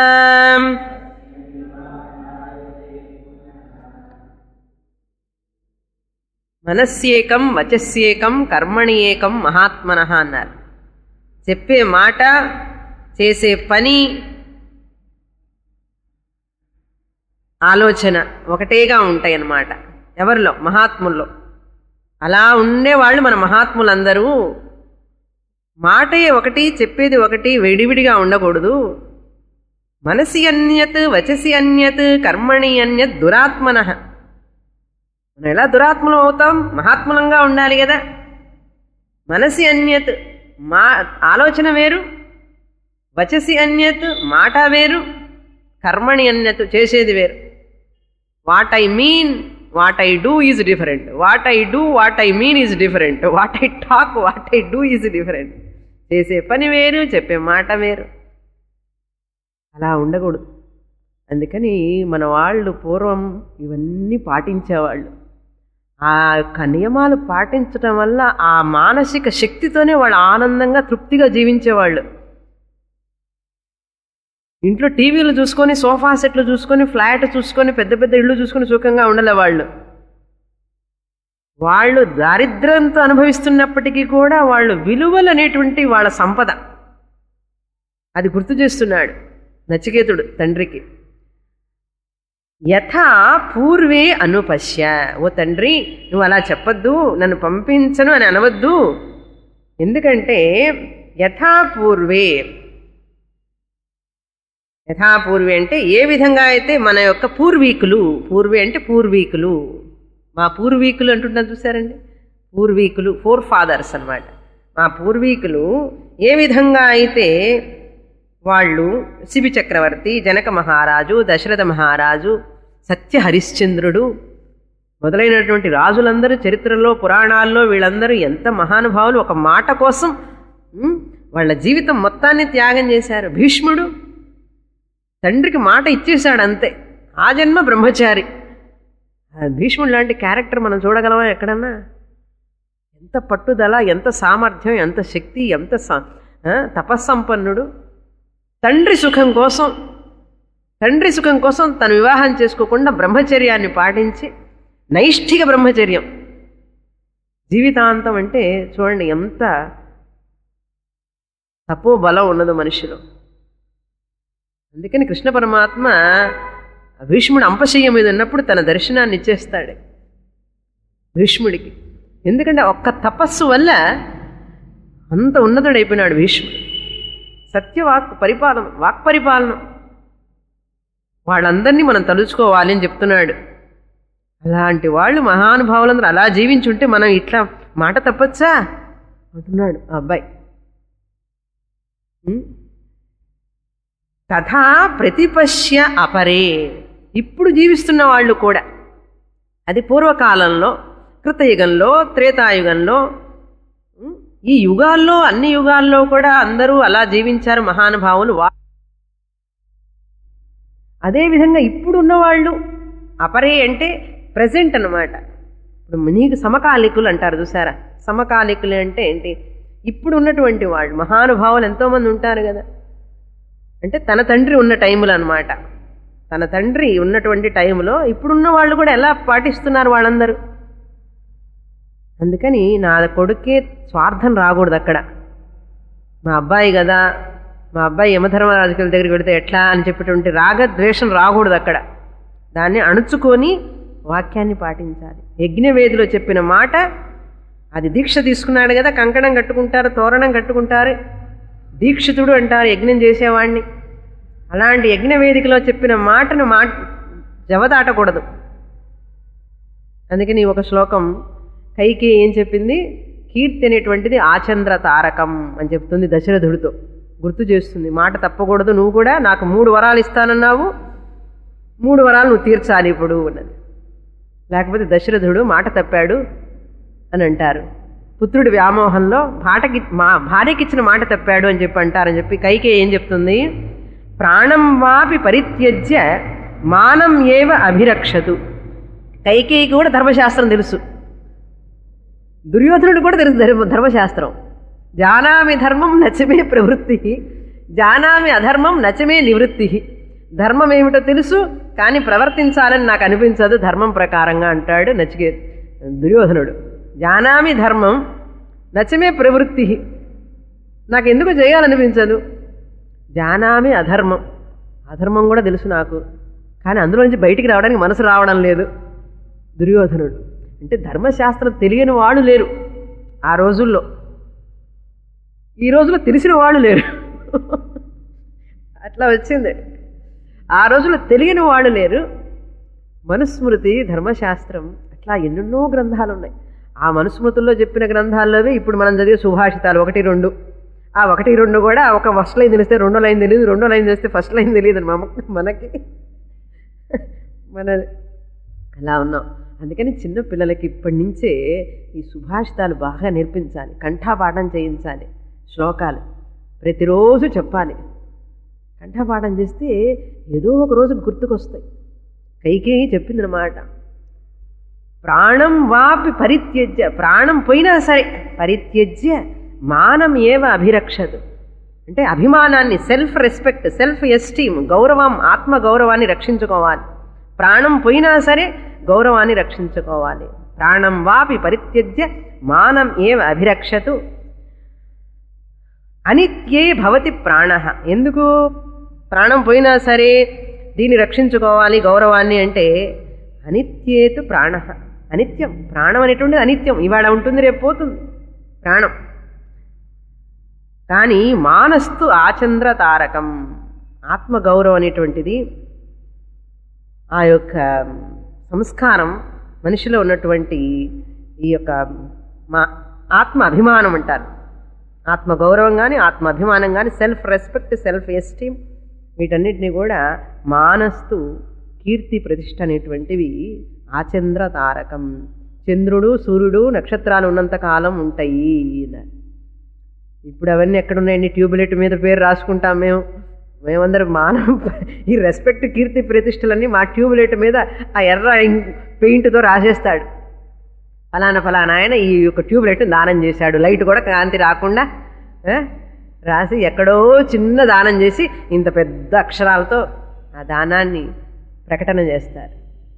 మనస్యేకం వచస్యేకం కర్మణి ఏకం మహాత్మన అన్నారు చెప్పే మాట చేసే పని ఆలోచన ఒకటేగా ఉంటాయి అన్నమాట ఎవరిలో మహాత్ముల్లో అలా ఉండేవాళ్ళు మన మహాత్ములందరూ మాటే ఒకటి చెప్పేది ఒకటి విడివిడిగా ఉండకూడదు మనసి అన్యత్ వచసి అన్యత్ కర్మణి అన్యత్ దురాత్మన మనం ఎలా దురాత్మలం అవుతాం మహాత్ములంగా ఉండాలి కదా మనసి అన్యత్ మా ఆలోచన వేరు వచసి అన్యత్ మాట వేరు కర్మణి అన్యత్ చేసేది వేరు what I mean what I do is different what I do what I mean is different what I talk what I do is different చేసే పని వేరు చెప్పే మాట వేరు అలా ఉండకూడదు అందుకని మన వాళ్ళు పూర్వం ఇవన్నీ పాటించేవాళ్ళు ఆ యొక్క నియమాలు పాటించటం వల్ల ఆ మానసిక శక్తితోనే వాళ్ళు ఆనందంగా తృప్తిగా జీవించేవాళ్ళు ఇంట్లో టీవీలు చూసుకొని సోఫా సెట్లు చూసుకొని ఫ్లాట్ చూసుకొని పెద్ద పెద్ద ఇళ్ళు చూసుకొని సుఖంగా ఉండలే వాళ్ళు వాళ్ళు దారిద్ర్యంతో అనుభవిస్తున్నప్పటికీ కూడా వాళ్ళు విలువలు అనేటువంటి వాళ్ళ సంపద అది గుర్తు చేస్తున్నాడు నచికేతుడు తండ్రికి యథా పూర్వే అనుపశ్య ఓ తండ్రి నువ్వు అలా చెప్పొద్దు నన్ను పంపించను అని అనవద్దు ఎందుకంటే యథా పూర్వే యథాపూర్వి అంటే ఏ విధంగా అయితే మన యొక్క పూర్వీకులు పూర్వీ అంటే పూర్వీకులు మా పూర్వీకులు అంటున్నారు చూసారండి పూర్వీకులు ఫోర్ ఫాదర్స్ అన్నమాట మా పూర్వీకులు ఏ విధంగా అయితే వాళ్ళు శిబి చక్రవర్తి జనక మహారాజు దశరథ మహారాజు సత్య హరిశ్చంద్రుడు మొదలైనటువంటి రాజులందరూ చరిత్రలో పురాణాల్లో వీళ్ళందరూ ఎంత మహానుభావులు ఒక మాట కోసం ఉమ్, వాళ్ళ జీవితం మొత్తాన్ని త్యాగం చేశారు భీష్ముడు తండ్రికి మాట ఇచ్చేశాడు అంతే ఆ జన్మ బ్రహ్మచారి ఆ భీష్ముడు లాంటి క్యారెక్టర్ మనం చూడగలమా ఎక్కడన్నా ఎంత పట్టుదల ఎంత సామర్థ్యం ఎంత శక్తి ఎంత స- ఆ, తపస్సంపన్నుడు తండ్రి సుఖం కోసం తండ్రి సుఖం కోసం తను వివాహం చేసుకోకుండా బ్రహ్మచర్యాన్ని పాటించి నైష్ఠిక బ్రహ్మచర్యం జీవితాంతం అంటే చూడండి ఎంత తపో బలం ఉన్నదో మనిషిలో అందుకని కృష్ణ పరమాత్మ భీష్ముడు అంపశయ్య మీద ఉన్నప్పుడు తన దర్శనాన్ని ఇచ్చేస్తాడు భీష్ముడికి ఎందుకంటే ఒక్క తపస్సు వల్ల అంత ఉన్నతుడైపోయినాడు భీష్ముడు సత్యవాక్ పరిపాలన వాక్ పరిపాలన వాళ్ళందరినీ మనం తలుచుకోవాలి అని చెప్తున్నాడు అలాంటి వాళ్ళు మహానుభావులందరూ అలా జీవించుంటే మనం ఇట్లా మాట తప్పచ్చా అంటున్నాడు ఆ అబ్బాయి ఉం? తథా ప్రతిపశ్య అపరే ఇప్పుడు జీవిస్తున్న వాళ్ళు కూడా అది పూర్వకాలంలో కృతయుగంలో త్రేతాయుగంలో ఉం? ఈ యుగాల్లో అన్ని యుగాల్లో కూడా అందరూ అలా జీవించారు మహానుభావులు వా అదేవిధంగా ఇప్పుడు ఉన్నవాళ్ళు అపరే అంటే ప్రజెంట్ అన్నమాట ఇప్పుడు నీకు సమకాలికులు అంటారు చూసారా సమకాలికులు అంటే ఏంటి ఇప్పుడు ఉన్నటువంటి వాళ్ళు మహానుభావులు ఎంతోమంది ఉంటారు కదా అంటే తన తండ్రి ఉన్న టైములు అనమాట తన తండ్రి ఉన్నటువంటి టైంలో ఇప్పుడున్న వాళ్ళు కూడా ఎలా పాటిస్తున్నారు వాళ్ళందరూ అందుకని నా కొడుకే స్వార్థం రాకూడదు అక్కడ మా అబ్బాయి కదా మా అబ్బాయి యమధర్మరాజుకుల దగ్గరికి వెళితే ఎట్లా అని చెప్పేటువంటి రాగద్వేషం రాకూడదు అక్కడ దాన్ని అణుచుకొని వాక్యాన్ని పాటించాలి యజ్ఞవేదిలో చెప్పిన మాట అది దీక్ష తీసుకున్నాడు కదా కంకణం కట్టుకుంటారు తోరణం కట్టుకుంటారు దీక్షితుడు అంటారు యజ్ఞం చేసేవాడిని అలాంటి యజ్ఞవేదికలో చెప్పిన మాటను మా జవదాటకూడదు అందుకని ఒక శ్లోకం కైకి ఏం చెప్పింది కీర్తి అనేటువంటిది ఆచంద్ర తారకం అని చెప్తుంది దశరథుడితో గుర్తు చేస్తుంది మాట తప్పకూడదు నువ్వు కూడా నాకు మూడు వరాలు ఇస్తానన్నావు మూడు వరాలు నువ్వు తీర్చాలి ఇప్పుడు అన్నది లేకపోతే దశరథుడు మాట తప్పాడు అని అంటారు పుత్రుడి వ్యామోహంలో భాటకి మా భార్యకి ఇచ్చిన మాట తప్పాడు అని చెప్పి అంటారని చెప్పి కైకే ఏం చెప్తుంది ప్రాణం వాపి పరిత్యజ్య మానం ఏవ అభిరక్షతు కైకేయికి కూడా ధర్మశాస్త్రం తెలుసు దుర్యోధనుడు కూడా తెలుసు ధర్మ ధర్మశాస్త్రం జానామి ధర్మం నచమే ప్రవృత్తి జానామి అధర్మం నచమే నివృత్తి ధర్మం ఏమిటో తెలుసు కానీ ప్రవర్తించాలని నాకు అనిపించదు ధర్మం ప్రకారంగా అంటాడు నచికే దుర్యోధనుడు జానామి ధర్మం నచమే ప్రవృత్తి నాకు ఎందుకు చేయాలనిపించదు జానామి అధర్మం అధర్మం కూడా తెలుసు నాకు కానీ అందులోంచి బయటికి రావడానికి మనసు రావడం లేదు దుర్యోధనుడు అంటే ధర్మశాస్త్రం తెలియని వాళ్ళు లేరు ఆ రోజుల్లో ఈ రోజుల్లో తెలిసిన వాళ్ళు లేరు అట్లా వచ్చింది ఆ రోజుల్లో తెలియని వాళ్ళు లేరు మనుస్మృతి ధర్మశాస్త్రం అట్లా ఎన్నెన్నో గ్రంథాలు ఉన్నాయి ఆ మనుస్మృతుల్లో చెప్పిన గ్రంథాల్లోవే ఇప్పుడు మనం చదివే సుభాషితాలు ఒకటి రెండు ఆ ఒకటి రెండు కూడా ఒక ఫస్ట్ లైన్ తెలిస్తే రెండో లైన్ తెలియదు రెండో లైన్ తెలిస్తే ఫస్ట్ లైన్ తెలియదు మనకి మన అలా ఉన్నాం అందుకని చిన్న పిల్లలకి ఇప్పటి నుంచే ఈ సుభాషితాలు బాగా నేర్పించాలి కంఠాపాఠం చేయించాలి శ్లోకాలు ప్రతిరోజు చెప్పాలి కంఠపాఠం చేస్తే ఏదో ఒక రోజు గుర్తుకొస్తాయి కైకేయి చెప్పిందనమాట ప్రాణం వాపి పరిత్యజ్య ప్రాణం పోయినా సరే పరిత్యజ్య మానం ఏవ అభిరక్షదు అంటే అభిమానాన్ని సెల్ఫ్ రెస్పెక్ట్ సెల్ఫ్ ఎస్టీమ్ గౌరవం ఆత్మ గౌరవాన్ని రక్షించుకోవాలి ప్రాణం పోయినా సరే గౌరవాన్ని రక్షించుకోవాలి ప్రాణం వాపి పరిత్యజ్య మానం ఏవ అభిరక్షతు అనిత్యే భవతి ప్రాణ ఎందుకు ప్రాణం పోయినా సరే దీన్ని రక్షించుకోవాలి గౌరవాన్ని అంటే అనిత్యేతు ప్రాణ అనిత్యం ప్రాణం అనేటువంటిది అనిత్యం ఇవాళ ఉంటుంది రేపు పోతుంది ప్రాణం కానీ మానస్తు ఆచంద్ర తారకం ఆత్మగౌరవం అనేటువంటిది ఆ యొక్క సంస్కారం మనిషిలో ఉన్నటువంటి ఈ యొక్క మా ఆత్మ అభిమానం అంటారు ఆత్మ గౌరవం కానీ ఆత్మ అభిమానం కానీ సెల్ఫ్ రెస్పెక్ట్ సెల్ఫ్ ఎస్టీమ్ వీటన్నిటిని కూడా మానస్తు కీర్తి ప్రతిష్ట అనేటువంటివి ఆచంద్ర తారకం చంద్రుడు సూర్యుడు నక్షత్రాలు ఉన్నంత కాలం ఉంటాయి అన్నారు. ఇప్పుడు అవన్నీ ఎక్కడున్నాయండి ట్యూబ్లెట్ మీద పేరు రాసుకుంటాం మేము మేమందరం మానవ ఈ రెస్పెక్ట్ కీర్తి ప్రతిష్టలన్నీ మా ట్యూబ్లెట్ మీద ఆ ఎర్ర ఇంక్ పెయింట్తో రాసేస్తాడు ఫలానా ఫలానా ఆయన ఈ యొక్క ట్యూబ్లైట్ దానం చేశాడు లైట్ కూడా కాంతి రాకుండా ఆ, రాసి ఎక్కడో చిన్న దానం చేసి ఇంత పెద్ద అక్షరాలతో ఆ దానాన్ని ప్రకటన చేస్తారు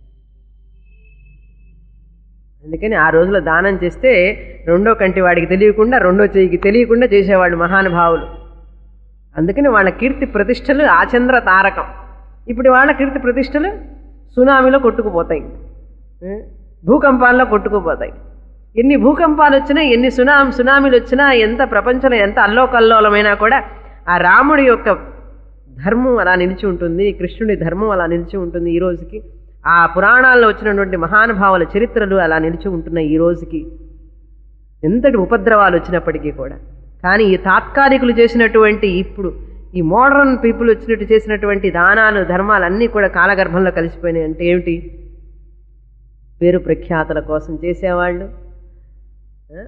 అందుకని ఆ రోజులో దానం చేస్తే రెండో కంటి వాడికి తెలియకుండా రెండో చెయ్యికి తెలియకుండా చేసేవాళ్ళు మహానుభావులు అందుకని వాళ్ళ కీర్తి ప్రతిష్టలు ఆచంద్ర తారకం ఇప్పుడు వాళ్ళ కీర్తి ప్రతిష్టలు సునామీలో కొట్టుకుపోతాయి ఏ? భూకంపాల్లో కొట్టుకుపోతాయి ఎన్ని భూకంపాలు వచ్చినా ఎన్ని సునామీ సునామీలు వచ్చినా ఎంత ప్రపంచంలో ఎంత అల్లోకల్లోలమైనా కూడా ఆ రాముడి యొక్క ధర్మం అలా నిలిచి ఉంటుంది కృష్ణుడి ధర్మం అలా నిలిచి ఉంటుంది ఈ రోజుకి ఆ పురాణాల్లో వచ్చినటువంటి మహానుభావుల చరిత్రలు అలా నిలిచి ఉంటున్నాయి ఈ రోజుకి ఎంతటి ఉపద్రవాలు వచ్చినప్పటికీ కూడా కానీ ఈ తాత్కాలికులు చేసినటువంటి ఇప్పుడు ఈ మోడర్న్ పీపుల్ వచ్చినట్టు చేసినటువంటి దానాలు ధర్మాలు అన్నీ కూడా కాలగర్భంలో కలిసిపోయినాయి అంటే ఏమిటి పేరు ప్రఖ్యాతల కోసం చేసేవాళ్ళు ఆ,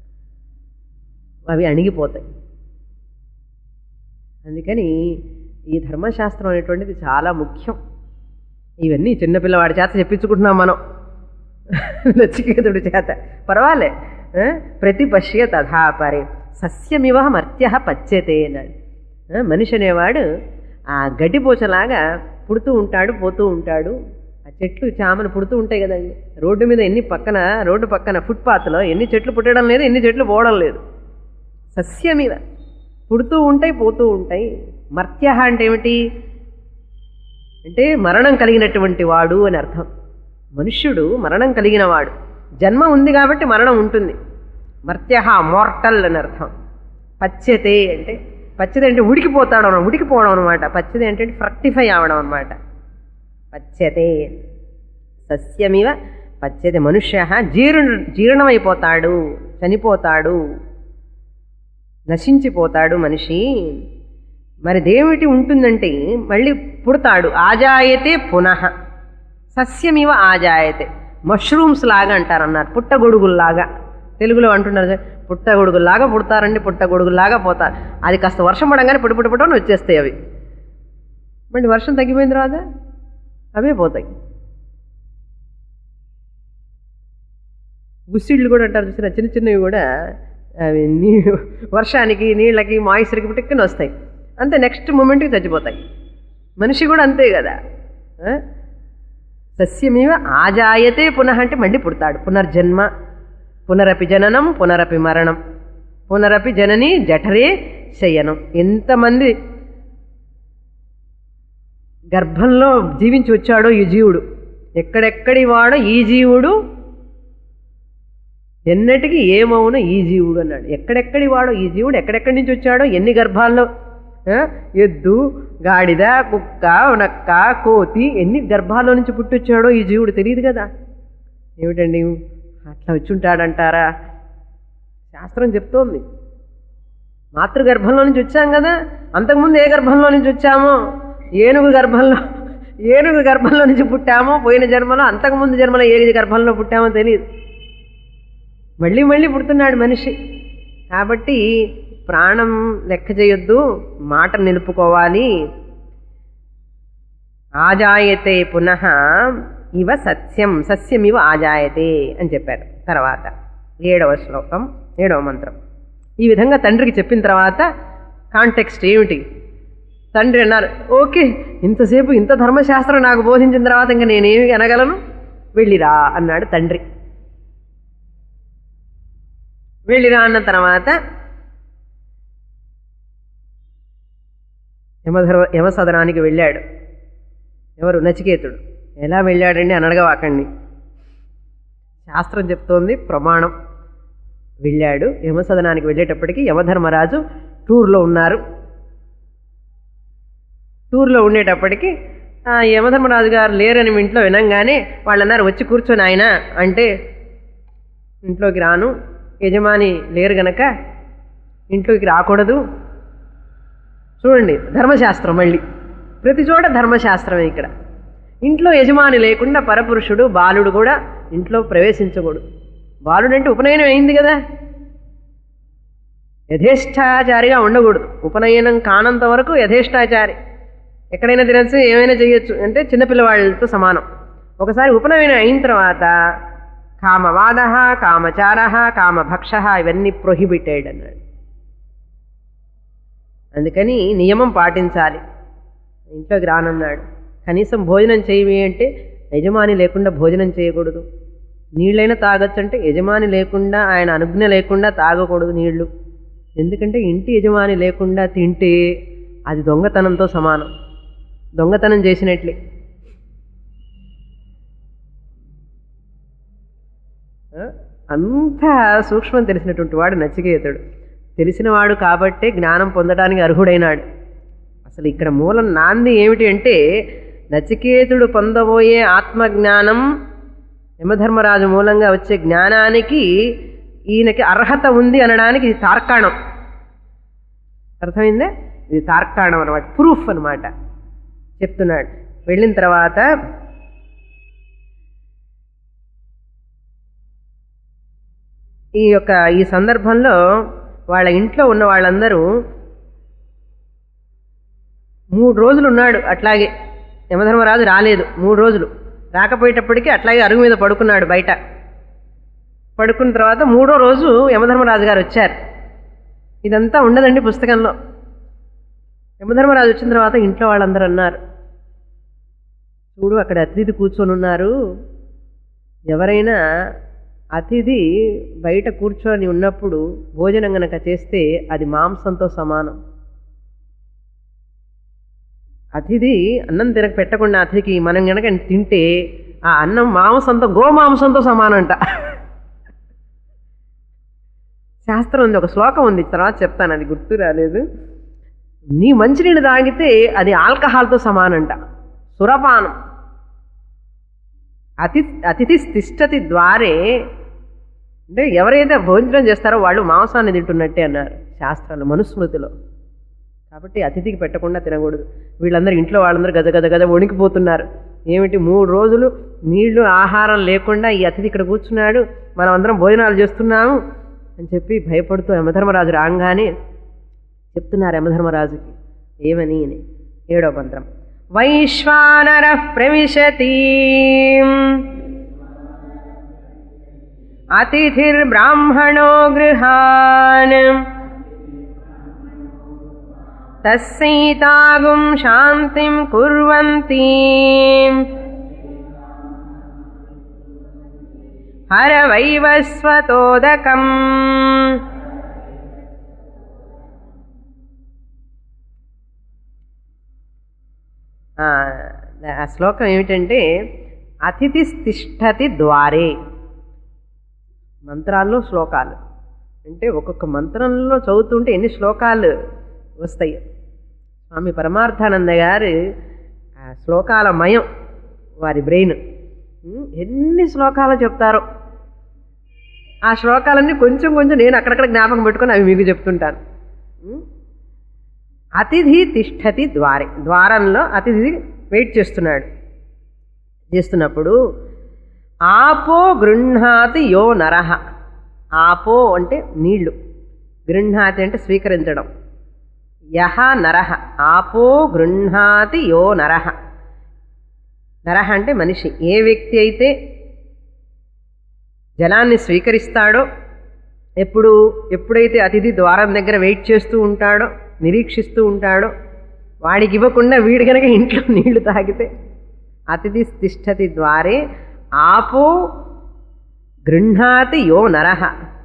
అవి అణిగిపోతాయి అందుకని ఈ ధర్మశాస్త్రం అనేటువంటిది చాలా ముఖ్యం ఇవన్నీ చిన్నపిల్లవాడి చేత చెప్పించుకుంటున్నాం మనం నచికేతుడి చేత పర్వాలే ఆ? ప్రతి పశ్య తథాపరే సస్యమివ మర్త్య పచ్యతే అన్నాడు ఆ, మనిషి అనేవాడు ఆ గడ్డిపోచలాగా పుడుతూ ఉంటాడు పోతూ ఉంటాడు ఆ చెట్లు చామలు పుడుతూ ఉంటాయి కదండి రోడ్డు మీద ఎన్ని పక్కన రోడ్డు పక్కన ఫుట్పాత్లో ఎన్ని చెట్లు పుట్టడం లేదు ఎన్ని చెట్లు పోవడం లేదు సస్య మీద పుడుతూ ఉంటాయి పోతూ ఉంటాయి మర్త్య అంటే ఏమిటి అంటే మరణం కలిగినటువంటి వాడు అని అర్థం మనుష్యుడు మరణం కలిగిన వాడు జన్మ ఉంది కాబట్టి మరణం ఉంటుంది మర్త్య మోర్టల్ అని అర్థం పచ్యతే అంటే పచ్చది అంటే ఉడికిపోతాడు అన్న ఉడికిపోవడం అనమాట పచ్చది అంటే ఫ్రక్టిఫై అవడం అనమాట పచ్యతే సస్యమివ పచ్యతే మనుష్య జీర్ణ జీర్ణమైపోతాడు చనిపోతాడు నశించిపోతాడు మనిషి మరి దేమిటి ఉంటుందంటే మళ్ళీ పుడతాడు ఆజాయతే పునః సస్యమివ ఆజాయతే మష్రూమ్స్ లాగా అంటారు అన్నారు పుట్టగొడుగుల్లాగా తెలుగులో అంటున్నారు చూడు, పుట్టగొడుగుల్లాగా పుడతారండి పుట్టగొడుగుల్లాగా పోతారు అది కాస్త వర్షం పడంగానే పుట్టు పుట్టు పుట్టని వచ్చేస్తాయి అవి మళ్ళీ వర్షం తగ్గిపోయిన తర్వాత అవే పోతాయి గుస్సిళ్ళు కూడా అంటారు చూసిన చిన్న చిన్నవి కూడా అవి నీ వర్షానికి నీళ్ళకి మాయిశ్చర్కి పుట్టుకుని వస్తాయి అంతే నెక్స్ట్ మూమెంట్కి చచ్చిపోతాయి మనిషి కూడా అంతే కదా ఆ? సస్యమేవ ఆజాయతే పునః అంటే మళ్ళీ పుడతాడు పునర్జన్మ పునరపి జననం పునరపి మరణం పునరపి జనని జఠరే శయనం ఎంతమంది గర్భంలో జీవించి వచ్చాడో ఈ జీవుడు ఎక్కడెక్కడి వాడో ఈ జీవుడు ఎన్నటికి ఏమవును ఈ జీవుడు అన్నాడు ఎక్కడెక్కడి వాడో ఈ జీవుడు ఎక్కడెక్కడి నుంచి వచ్చాడో ఎన్ని గర్భాల్లో ఆ, ఎద్దు గాడిద కుక్క నక్క కోతి ఎన్ని గర్భాల్లో నుంచి పుట్టొచ్చాడో ఈ జీవుడు తెలియదు కదా ఏమిటండి అట్లా వచ్చుంటాడంటారా శాస్త్రం చెప్తోంది మాతృగర్భంలో నుంచి వచ్చాం కదా అంతకుముందు ఏ గర్భంలో నుంచి వచ్చామో ఏనుగు గర్భంలో ఏనుగు గర్భంలో నుంచి పుట్టామో పోయిన జన్మలో అంతకుముందు జన్మలో ఏ గర్భంలో పుట్టామో తెలియదు మళ్ళీ మళ్ళీ పుడుతున్నాడు మనిషి కాబట్టి ప్రాణం లెక్క చేయొద్దు మాట నిలుపుకోవాలి ఆజాయతే పునః ఇవ సత్యం సస్యం ఇవ ఆజాయతే అని చెప్పారు తర్వాత ఏడవ శ్లోకం ఏడవ మంత్రం ఈ విధంగా తండ్రికి చెప్పిన తర్వాత కాంటెక్స్ట్ ఏమిటి తండ్రి అన్నారు ఓకే ఇంతసేపు ఇంత ధర్మశాస్త్రం నాకు బోధించిన తర్వాత ఇంకా నేనేమి అనగలను వెళ్ళిరా అన్నాడు తండ్రి వెళ్ళిరా అన్న తర్వాత యమధర్మ యమసదనానికి వెళ్ళాడు ఎవరు నచికేతుడు ఎలా వెళ్ళాడండి అని అడగవాకండి శాస్త్రం చెప్తోంది ప్రమాణం వెళ్ళాడు యమసదనానికి వెళ్ళేటప్పటికి యమధర్మరాజు టూర్లో ఉన్నారు టూర్లో ఉండేటప్పటికి ఆ యమధర్మరాజు గారు లేరని మీ ఇంట్లో వినంగానే వాళ్ళు అన్నారు వచ్చి కూర్చొని ఆయన అంటే ఇంట్లోకి రాను యజమాని లేరు గనక ఇంట్లోకి రాకూడదు చూడండి ధర్మశాస్త్రం మళ్ళీ ప్రతి చోట ధర్మశాస్త్రమే ఇక్కడ ఇంట్లో యజమాని లేకుండా పరపురుషుడు బాలుడు కూడా ఇంట్లో ప్రవేశించకూడదు బాలుడు అంటే ఉపనయనం అయింది కదా యథేష్టాచారిగా ఉండకూడదు ఉపనయనం కానంత వరకు యథేష్టాచారి ఎక్కడైనా తినచ్చు ఏమైనా చేయొచ్చు అంటే చిన్నపిల్లవాళ్ళతో సమానం ఒకసారి ఉపనయనం అయిన తర్వాత కామవాద కామచార కామభక్ష ఇవన్నీ ప్రొహిబిటెడ్ అన్నాడు అందుకని నియమం పాటించాలి ఇంట్లోకి రానన్నాడు కనీసం భోజనం చేయవి అంటే యజమాని లేకుండా భోజనం చేయకూడదు నీళ్ళైనా తాగొచ్చు అంటే యజమాని లేకుండా ఆయన అనుజ్ఞ లేకుండా తాగకూడదు నీళ్లు ఎందుకంటే ఇంటి యజమాని లేకుండా తింటే అది దొంగతనంతో సమానం దొంగతనం చేసినట్లే ఆ? అంత సూక్ష్మం తెలిసినటువంటి వాడు నచికేతుడు తెలిసినవాడు కాబట్టే జ్ఞానం పొందడానికి అర్హుడైనాడు అసలు ఇక్కడ మూలం నాంది ఏమిటి అంటే నచికేతుడు పొందబోయే ఆత్మజ్ఞానం యమధర్మరాజు మూలంగా వచ్చే జ్ఞానానికి ఈయనకి అర్హత ఉంది అనడానికి ఇది తార్కాణం అర్థమైందే ఇది తార్కాణం అనమాట ప్రూఫ్ అనమాట చెప్తున్నాడు వెళ్ళిన తర్వాత ఈ యొక్క ఈ సందర్భంలో వాళ్ళ ఇంట్లో ఉన్న వాళ్ళందరూ మూడు రోజులు ఉన్నాడు అట్లాగే యమధర్మరాజు రాలేదు మూడు రోజులు రాకపోయేటప్పటికి అట్లాగే అరుగు మీద పడుకున్నాడు బయట పడుకున్న తర్వాత మూడో రోజు యమధర్మరాజు గారు వచ్చారు ఇదంతా ఉండదండి పుస్తకంలో యమధర్మరాజు వచ్చిన తర్వాత ఇంట్లో వాళ్ళందరూ అన్నారు చూడు అక్కడ అతిథి కూర్చొని ఉన్నారు ఎవరైనా అతిథి బయట కూర్చొని ఉన్నప్పుడు భోజనం గనక చేస్తే అది మాంసంతో సమానం అతిథి అన్నం తినక పెట్టకుండా అతిథికి మనం గనక తింటే ఆ అన్నం మాంసంతో గోమాంసంతో సమానంట శాస్త్రం ఉంది ఒక శ్లోకం ఉంది తర్వాత చెప్తాను అది గుర్తు రాలేదు నీ మంచినీళ్ళు తాగితే అది ఆల్కహాల్తో సమానంట సురపానం అతి అతిథి తిష్టతి ద్వారే అంటే ఎవరైతే భోజనం చేస్తారో వాళ్ళు మాంసాన్ని తింటున్నట్టే అన్నారు శాస్త్రాలు మనుస్మృతిలో కాబట్టి అతిథికి పెట్టకుండా తినకూడదు వీళ్ళందరూ ఇంట్లో వాళ్ళందరూ గజ గజ గజ వణికిపోతున్నారు ఏమిటి మూడు రోజులు నీళ్లు ఆహారం లేకుండా ఈ అతిథి ఇక్కడ కూర్చున్నాడు మనం అందరం భోజనాలు చేస్తున్నాము అని చెప్పి భయపడుతూ యమధర్మరాజు రాగానే చెప్తున్నారు యమధర్మరాజుకి ఏమని అని ఏడో మంత్రం వైశ్వానర ప్రవిశతి అతిథిర్బ్రాహ్మణో గృహాన్ తస్సైతాగుం శాంతిం కుర్వంతి హర వైవస్వతోదకం ఆ ఆ శ్లోకం ఏమిటంటే అతిథి తిష్టతి ద్వారే మంత్రాల్లో శ్లోకాలు అంటే ఒక్కొక్క మంత్రంలో చదువుతుంటే ఎన్ని శ్లోకాలు వస్తాయి స్వామి పరమార్థానంద గారు ఆ శ్లోకాల మయం వారి బ్రెయిన్ ఉమ్, ఎన్ని శ్లోకాలు చెప్తారో ఆ శ్లోకాలన్నీ కొంచెం కొంచెం నేను అక్కడక్కడ జ్ఞాపకం పెట్టుకొని అవి మీకు చెప్తుంటాను ఉమ్, అతిథి తిష్టతి ద్వారే ద్వారంలో అతిథి వెయిట్ చేస్తున్నాడు చేస్తున్నప్పుడు ఆపో గృహ్ణాతి యో నరహ ఆపో అంటే నీళ్లు గృహ్ణాతి అంటే స్వీకరించడం యహ నరహ ఆపో గృహ్ణాతి యో నరహ నరహ అంటే మనిషి ఏ వ్యక్తి అయితే జలాన్ని స్వీకరిస్తాడో ఎప్పుడు ఎప్పుడైతే అతిథి ద్వారం దగ్గర వెయిట్ చేస్తూ ఉంటాడో నిరీక్షిస్తూ ఉంటాడో వాడికి ఇవ్వకుండా వీడు గనక ఇంట్లో నీళ్లు తాగితే అతిథి తిష్టతి ద్వారే ఆపో గృహ్ణాతి యో నరహ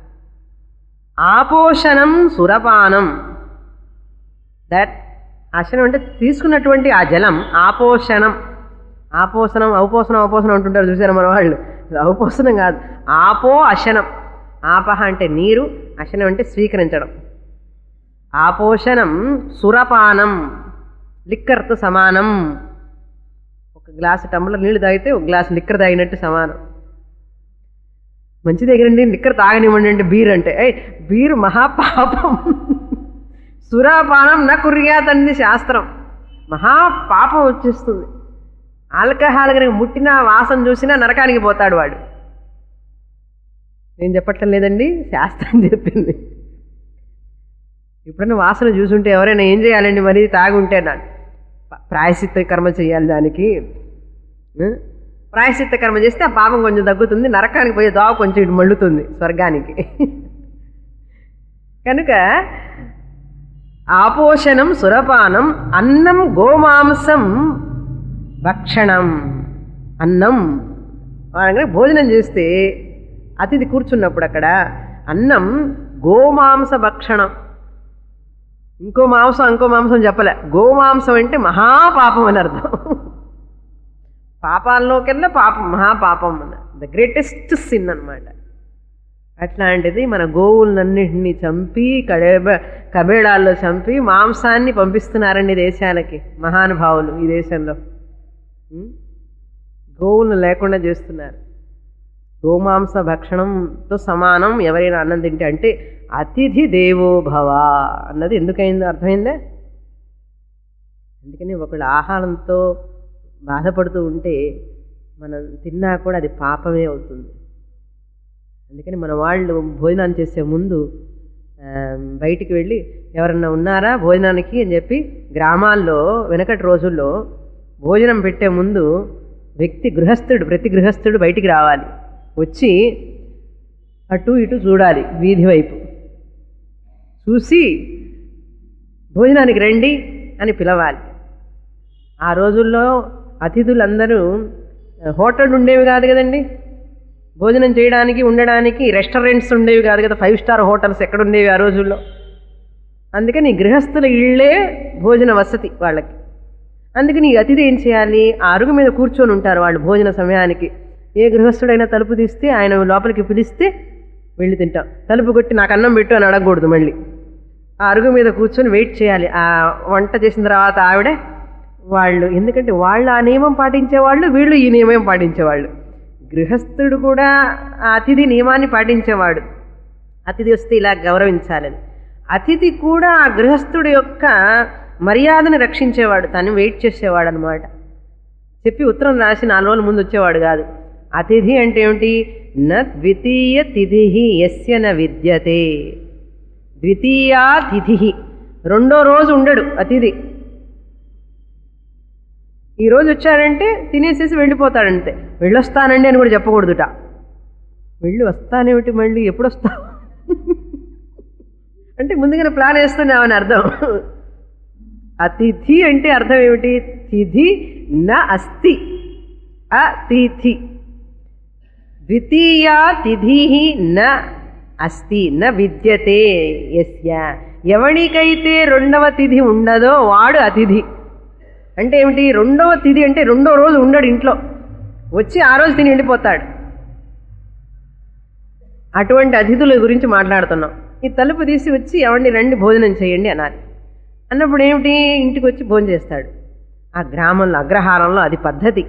ఆపోషణం సురపానం దట్ అశనం అంటే తీసుకున్నటువంటి ఆ జలం ఆపోషణం ఆపోషణం ఔపోషణం ఔపోషణం అంటుంటారు చూసారా మన వాళ్ళు ఇది ఔపోషణం కాదు ఆపో అశనం ఆపహ అంటే నీరు అశనం అంటే స్వీకరించడం ఆపోషణం సురపానం లిక్కర్తో సమానం ఒక గ్లాసు టంబ్లర్ నీళ్లు తాగితే ఒక గ్లాసు లిక్కర్ తాగినట్టు సమానం మంచి దగ్గరండి లిక్కర్ తాగనివ్వండి అంటే బీర్ అంటే ఏయ్ బీరు మహాపాపం సురాపానం నా కుర్యాతంది శాస్త్రం మహాపాపం వచ్చేస్తుంది ఆల్కహాల్ కనుక ముట్టినా వాసన చూసినా నరకానికి పోతాడు వాడు నేను చెప్పట్లేదు లేదండి శాస్త్రం చెప్పింది ఎప్పుడైనా వాసన చూసుంటే ఎవరైనా ఏం చేయాలండి మరి తాగుంటే నా ప్రాయశ్చిత్త కర్మ చేయాలి దానికి ఆ? ప్రాయశ్చిత్త కర్మ చేస్తే ఆ పాపం కొంచెం తగ్గుతుంది నరకానికి పోయే దోవ కొంచెం ఇటు మళ్ళుతుంది స్వర్గానికి కనుక ఆపోషణం సురపానం అన్నం గోమాంసం భక్షణం అన్నం అనగా భోజనం చేస్తే అతిథి కూర్చున్నప్పుడు అక్కడ అన్నం గోమాంస భక్షణం ఇంకో మాంసం ఇంకో మాంసం చెప్పలే గోమాంసం అంటే మహాపాపం అని అర్థం పాపాల్లోకెల్లా పాపం మహాపాపం అన్న ద గ్రేటెస్ట్ సిన్ అన్నమాట అట్లాంటిది మన గోవులన్నింటినీ చంపి కడేబ కబేళాల్లో చంపి మాంసాన్ని పంపిస్తున్నారండి దేశాలకి మహానుభావులు ఈ దేశంలో ఉం? గోవులను లేకుండా చేస్తున్నారు గోమాంస భక్షణంతో సమానం ఎవరైనా అన్నం తింటే అంటే అతిథి దేవో భవ అన్నది ఎందుకైందో అర్థమైందా అందుకని ఒకళ్ళు ఆహారంతో బాధపడుతూ ఉంటే మనం తిన్నా కూడా అది పాపమే అవుతుంది అందుకని మన వాళ్ళు భోజనాన్ని చేసే ముందు ఆ, బయటికి వెళ్ళి ఎవరన్నా ఉన్నారా భోజనానికి అని చెప్పి గ్రామాల్లో వెనకటి రోజుల్లో భోజనం పెట్టే ముందు వ్యక్తి గృహస్థుడు ప్రతి గృహస్థుడు బయటికి రావాలి వచ్చి అటు ఇటు చూడాలి వీధి వైపు చూసి భోజనానికి రండి అని పిలవాలి ఆ రోజుల్లో అతిథులందరూ హోటల్ ఉండేవి కాదు కదండి భోజనం చేయడానికి ఉండడానికి రెస్టారెంట్స్ ఉండేవి కాదు కదా ఫైవ్ స్టార్ హోటల్స్ ఎక్కడ ఉండేవి ఆ రోజుల్లో అందుకని గృహస్థుల ఇళ్ళే భోజన వసతి వాళ్ళకి అందుకని ఈ అతిథి ఏం చేయాలి ఆ అరుగు మీద కూర్చొని ఉంటారు వాళ్ళు భోజన సమయానికి ఏ గృహస్థుడైనా తలుపు తీస్తే ఆయన లోపలికి పిలిస్తే వెళ్ళి తింటాం తలుపు కొట్టి నాకు అన్నం పెట్టు అని అడగకూడదు మళ్ళీ ఆ అరుగు మీద కూర్చొని వెయిట్ చేయాలి ఆ వంట చేసిన తర్వాత ఆవిడ వాళ్ళు ఎందుకంటే వాళ్ళు ఆ నియమం పాటించేవాళ్ళు వీళ్ళు ఈ నియమం పాటించేవాళ్ళు గృహస్థుడు కూడా ఆ అతిథి నియమాన్ని పాటించేవాడు అతిథి వస్తే ఇలా గౌరవించాలని అతిథి కూడా ఆ గృహస్థుడి యొక్క మర్యాదను రక్షించేవాడు తను వెయిట్ చేసేవాడు అనమాట చెప్పి ఉత్తరం రాసి నాలుగు రోజుల ముందు వచ్చేవాడు కాదు అతిథి అంటే ఏమిటి న ద్వితీయ తిథి ఎస్య న విద్యతే ద్వితీయా తిథి రెండో రోజు ఉండడు అతిథి ఈ రోజు వచ్చాడంటే తినేసేసి వెళ్ళిపోతాడంతే వెళ్ళొస్తానండి అని కూడా చెప్పకూడదుట వెళ్ళి వస్తానేమిటి మళ్ళీ ఎప్పుడు వస్తావు అంటే ముందుగానే ప్లాన్ వేస్తున్నామని అర్థం అతిథి అంటే అర్థం ఏమిటి తిథి న అస్తి అతిథి ద్వితీయా తిథి న అస్తి న విద్యతే ఎస్య ఎవరికైతే రెండవ తిథి ఉండదో వాడు అతిథి అంటే ఏమిటి రెండవ తిథి అంటే రెండో రోజు ఉండడు ఇంట్లో వచ్చి ఆ రోజు తిని వెళ్ళిపోతాడు అటువంటి అతిథుల గురించి మాట్లాడుతున్నాం ఈ తలుపు తీసి వచ్చి ఎవరిని రండి భోజనం చేయండి అనాలి అన్నప్పుడు ఏమిటి ఇంటికి వచ్చి భోజనం చేస్తాడు ఆ గ్రామంలో అగ్రహారంలో అది పద్ధతి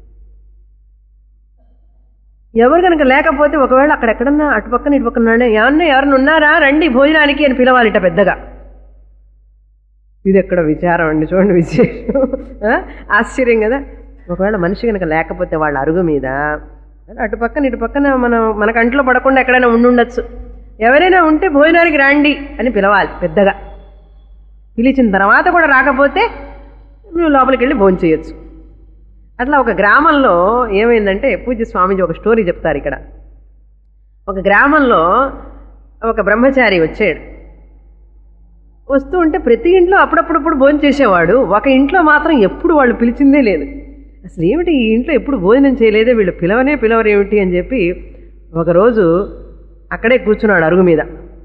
ఎవరు కనుక లేకపోతే ఒకవేళ అక్కడ ఎక్కడన్నా అటుపక్కన ఇటు పక్కన ఎవరన్నా ఎవరన్నా ఉన్నారా రండి భోజనానికి అని పిలవాలిట పెద్దగా ఇది ఎక్కడ విచారం అండి చూడండి విశేషం ఆ? ఆశ్చర్యం కదా ఒకవేళ మనిషి కనుక లేకపోతే వాళ్ళ అరుగు మీద అటు పక్కన ఇటు పక్కన మనం మన కంట్లో పడకుండా ఎక్కడైనా ఉండుండొచ్చు ఎవరైనా ఉంటే భోజనానికి రండి అని పిలవాలి పెద్దగా పిలిచిన తర్వాత కూడా రాకపోతే నువ్వు లోపలికి వెళ్ళి భోజనం చేయొచ్చు అట్లా ఒక గ్రామంలో ఏమైందంటే పూజ్య స్వామీజీ ఒక స్టోరీ చెప్తారు ఇక్కడ ఒక గ్రామంలో ఒక బ్రహ్మచారి వచ్చాడు వస్తూ ఉంటే ప్రతి ఇంట్లో అప్పుడప్పుడప్పుడు భోజనం చేసేవాడు ఒక ఇంట్లో మాత్రం ఎప్పుడు వాళ్ళు పిలిచిందే లేదు అసలు ఏమిటి ఈ ఇంట్లో ఎప్పుడు భోజనం చేయలేదే వీళ్ళు పిలవనే పిలవరు ఏమిటి అని చెప్పి ఒకరోజు అక్కడే కూర్చున్నాడు అరుగు మీద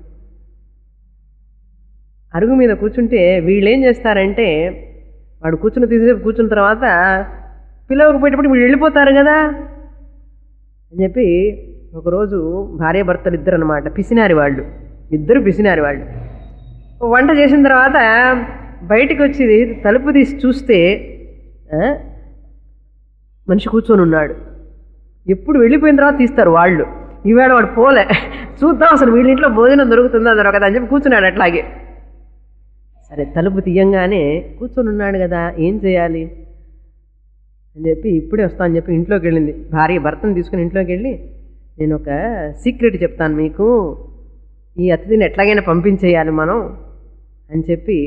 అరుగు మీద కూర్చుంటే వీళ్ళు ఏం చేస్తారంటే వాడు కూర్చుని తీసేపు కూర్చున్న తర్వాత పిలవకపోయేటప్పుడు వీళ్ళు వెళ్ళిపోతారు కదా అని చెప్పి ఒకరోజు భార్య భర్తలు ఇద్దరు అనమాట పిసినారి వాళ్ళు ఇద్దరు పిసినారి వాళ్ళు వంట చేసిన తర్వాత బయటికి వచ్చి తలుపు తీసి చూస్తే ఆ, మనిషి కూర్చొని ఉన్నాడు ఎప్పుడు వెళ్ళిపోయిన తర్వాత తీస్తారు వాళ్ళు ఈవేళ వాడు పోలే చూద్దాం అసలు వీళ్ళ ఇంట్లో భోజనం దొరుకుతుందా దొరకదా అని చెప్పి కూర్చున్నాడు అట్లాగే సరే తలుపు తీయంగానే కూర్చొని ఉన్నాడు కదా ఏం చేయాలి అని చెప్పి ఇప్పుడే వస్తా అని చెప్పి ఇంట్లోకి వెళ్ళింది భార్య భర్తను తీసుకుని ఇంట్లోకి వెళ్ళి నేను ఒక సీక్రెట్ చెప్తాను మీకు ఈ అతిథిని ఎట్లాగైనా పంపించేయాలి మనం అని చెప్పి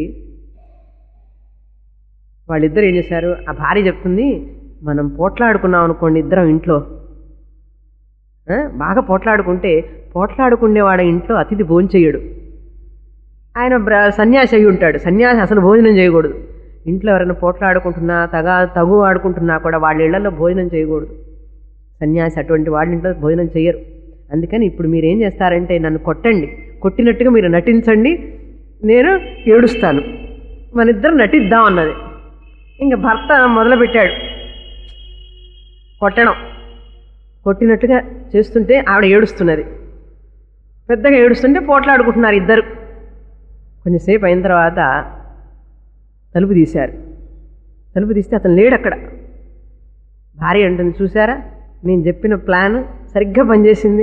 వాళ్ళిద్దరు ఏం చేశారు ఆ భార్య చెప్తుంది మనం పోట్లాడుకున్నాం అనుకోండి ఇద్దరం ఇంట్లో ఆ, బాగా పోట్లాడుకుంటే పోట్లాడుకునేవాడ ఇంట్లో అతిథి భోంచెయ్యడు ఆయన బ్ర సన్యాసి అయి ఉంటాడు సన్యాసి అసలు భోజనం చేయకూడదు ఇంట్లో ఎవరైనా పోట్లాడుకుంటున్నా తగ తగు ఆడుకుంటున్నా కూడా వాళ్ళ ఇళ్లలో భోజనం చేయకూడదు సన్యాసి అటువంటి వాళ్ళ ఇంట్లో భోజనం చేయరు అందుకని ఇప్పుడు మీరు ఏం చేస్తారంటే నన్ను కొట్టండి కొట్టినట్టుగా మీరు నటించండి నేను ఏడుస్తాను మన ఇద్దరు నటిద్దాం అన్నది ఇంకా భర్త మొదలుపెట్టాడు కొట్టడం కొట్టినట్టుగా చేస్తుంటే ఆవిడ ఏడుస్తున్నది పెద్దగా ఏడుస్తుంటే పోట్లాడుకుంటున్నారు ఇద్దరు కొంచెంసేపు అయిన తర్వాత తలుపు తీశారు తలుపు తీస్తే అతను లేడు అక్కడ భార్య అంటుంది చూసారా నేను చెప్పిన ప్లాన్ సరిగ్గా పనిచేసింది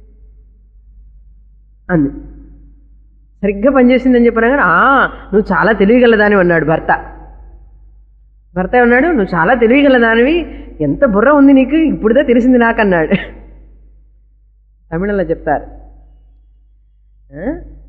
అంది సరిగ్గా పనిచేసిందని చెప్పినా కానీ "ఆ, నువ్వు చాలా తెలివిగలదాని అన్నాడు భర్త భర్త ఉన్నాడు నువ్వు చాలా తెలివిగలదానివి ఎంత బుర్ర ఉంది నీకు ఇప్పుడుదే తెలిసింది నాకు అన్నాడు తమిళంలో చెప్తారు ఆ?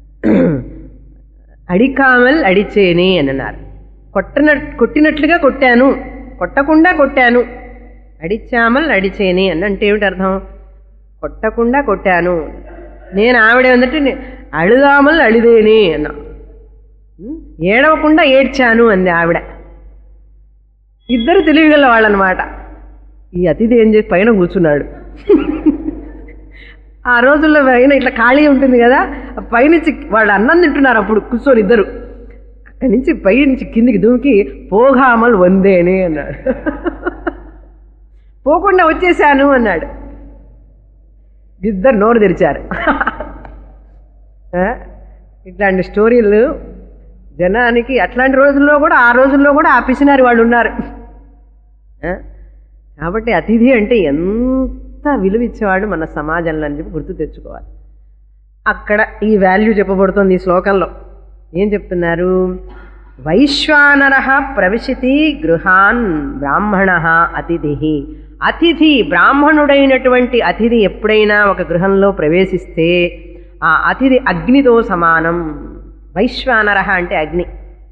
అడికామల్ అడిచేని అని అన్నారు కొట్టన కొట్టినట్లుగా కొట్టాను కొట్టకుండా కొట్టాను అడిచామల్ అడిచేని అని అంటే ఏమిటి అర్థం కొట్టకుండా కొట్టాను నేను ఆవిడ ఉందంటే అழுదామల్ అడిదేని అన్నా ఉం? ఏడవకుండా ఏడ్చాను అంది ఆవిడ ఇద్దరు తెలివిగల వాళ్ళనమాట ఈ అతిథి ఏం చేసి పైన కూర్చున్నాడు ఆ రోజుల్లో పైన ఇట్లా ఖాళీ ఉంటుంది కదా ఆ పైనుంచి వాళ్ళు అన్నం తింటున్నారు అప్పుడు కూర్చొని ఇద్దరు అక్కడి నుంచి పై నుంచి కిందికి దూకి పోగామల్ వందేనే అన్నాడు పోకుండా వచ్చేసాను అన్నాడు ఇద్దరు నోరు తెరిచారు ఆ? ఇట్లాంటి స్టోరీలు జనానికి అట్లాంటి రోజుల్లో కూడా ఆ రోజుల్లో కూడా ఆ పిసినారి వాళ్ళు ఉన్నారు ఆ? కాబట్టి అతిథి అంటే ఎంత విలువ ఇచ్చేవాడు మన సమాజంలో అని చెప్పి గుర్తు తెచ్చుకోవాలి అక్కడ ఈ వాల్యూ చెప్పబడుతుంది ఈ శ్లోకంలో ఏం చెప్తున్నారు వైశ్వానర ప్రవిశతి గృహాన్ బ్రాహ్మణ అతిథి అతిథి బ్రాహ్మణుడైనటువంటి అతిథి ఎప్పుడైనా ఒక గృహంలో ప్రవేశిస్తే ఆ అతిథి అగ్నితో సమానం వైశ్వానర అంటే అగ్ని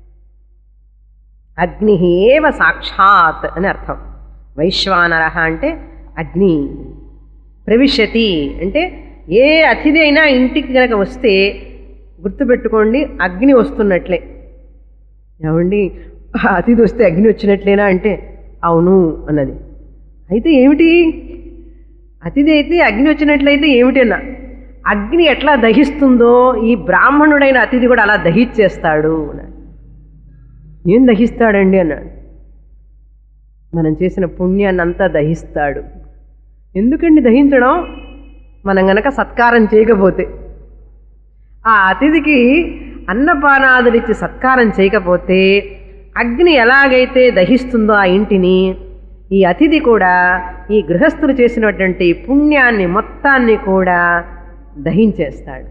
అగ్ని ఏవ సాక్షాత్ అని అర్థం వైశ్వానర అంటే అగ్ని ప్రవిశతి అంటే ఏ అతిథి అయినా ఇంటికి కనుక వస్తే గుర్తుపెట్టుకోండి అగ్ని వస్తున్నట్లే ఏమండి ఆ అతిథి వస్తే అగ్ని వచ్చినట్లేనా అంటే అవును అన్నది అయితే ఏమిటి అతిథి అయితే అగ్ని వచ్చినట్లయితే ఏమిటి అన్న అగ్ని ఎట్లా దహిస్తుందో ఈ బ్రాహ్మణుడైన అతిథి కూడా అలా దహించేస్తాడు అన్నాడు ఏం దహిస్తాడండి అన్నాడు మనం చేసిన పుణ్యాన్ని అంతా దహిస్తాడు ఎందుకండి దహించడం మనం గనక సత్కారం చేయకపోతే ఆ అతిథికి అన్నపానాదులిచ్చి సత్కారం చేయకపోతే అగ్ని ఎలాగైతే దహిస్తుందో ఆ ఇంటిని ఈ అతిథి కూడా ఈ గృహస్థులు చేసినటువంటి పుణ్యాన్ని మొత్తాన్ని కూడా దహించేస్తాడు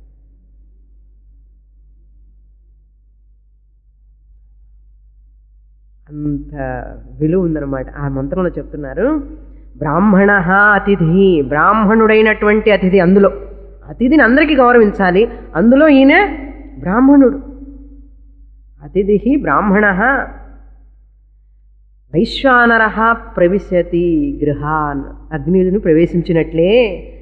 అంత విలువ ఉందన్నమాట ఆ మంత్రంలో చెప్తున్నారు బ్రాహ్మణ అతిథి బ్రాహ్మణుడైనటువంటి అతిథి అందులో అతిథిని అందరికీ గౌరవించాలి అందులో ఈయన బ్రాహ్మణుడు అతిథి బ్రాహ్మణ వైశ్వానర ప్రవిశతి గృహాన్ అగ్నిని ప్రవేశించినట్లే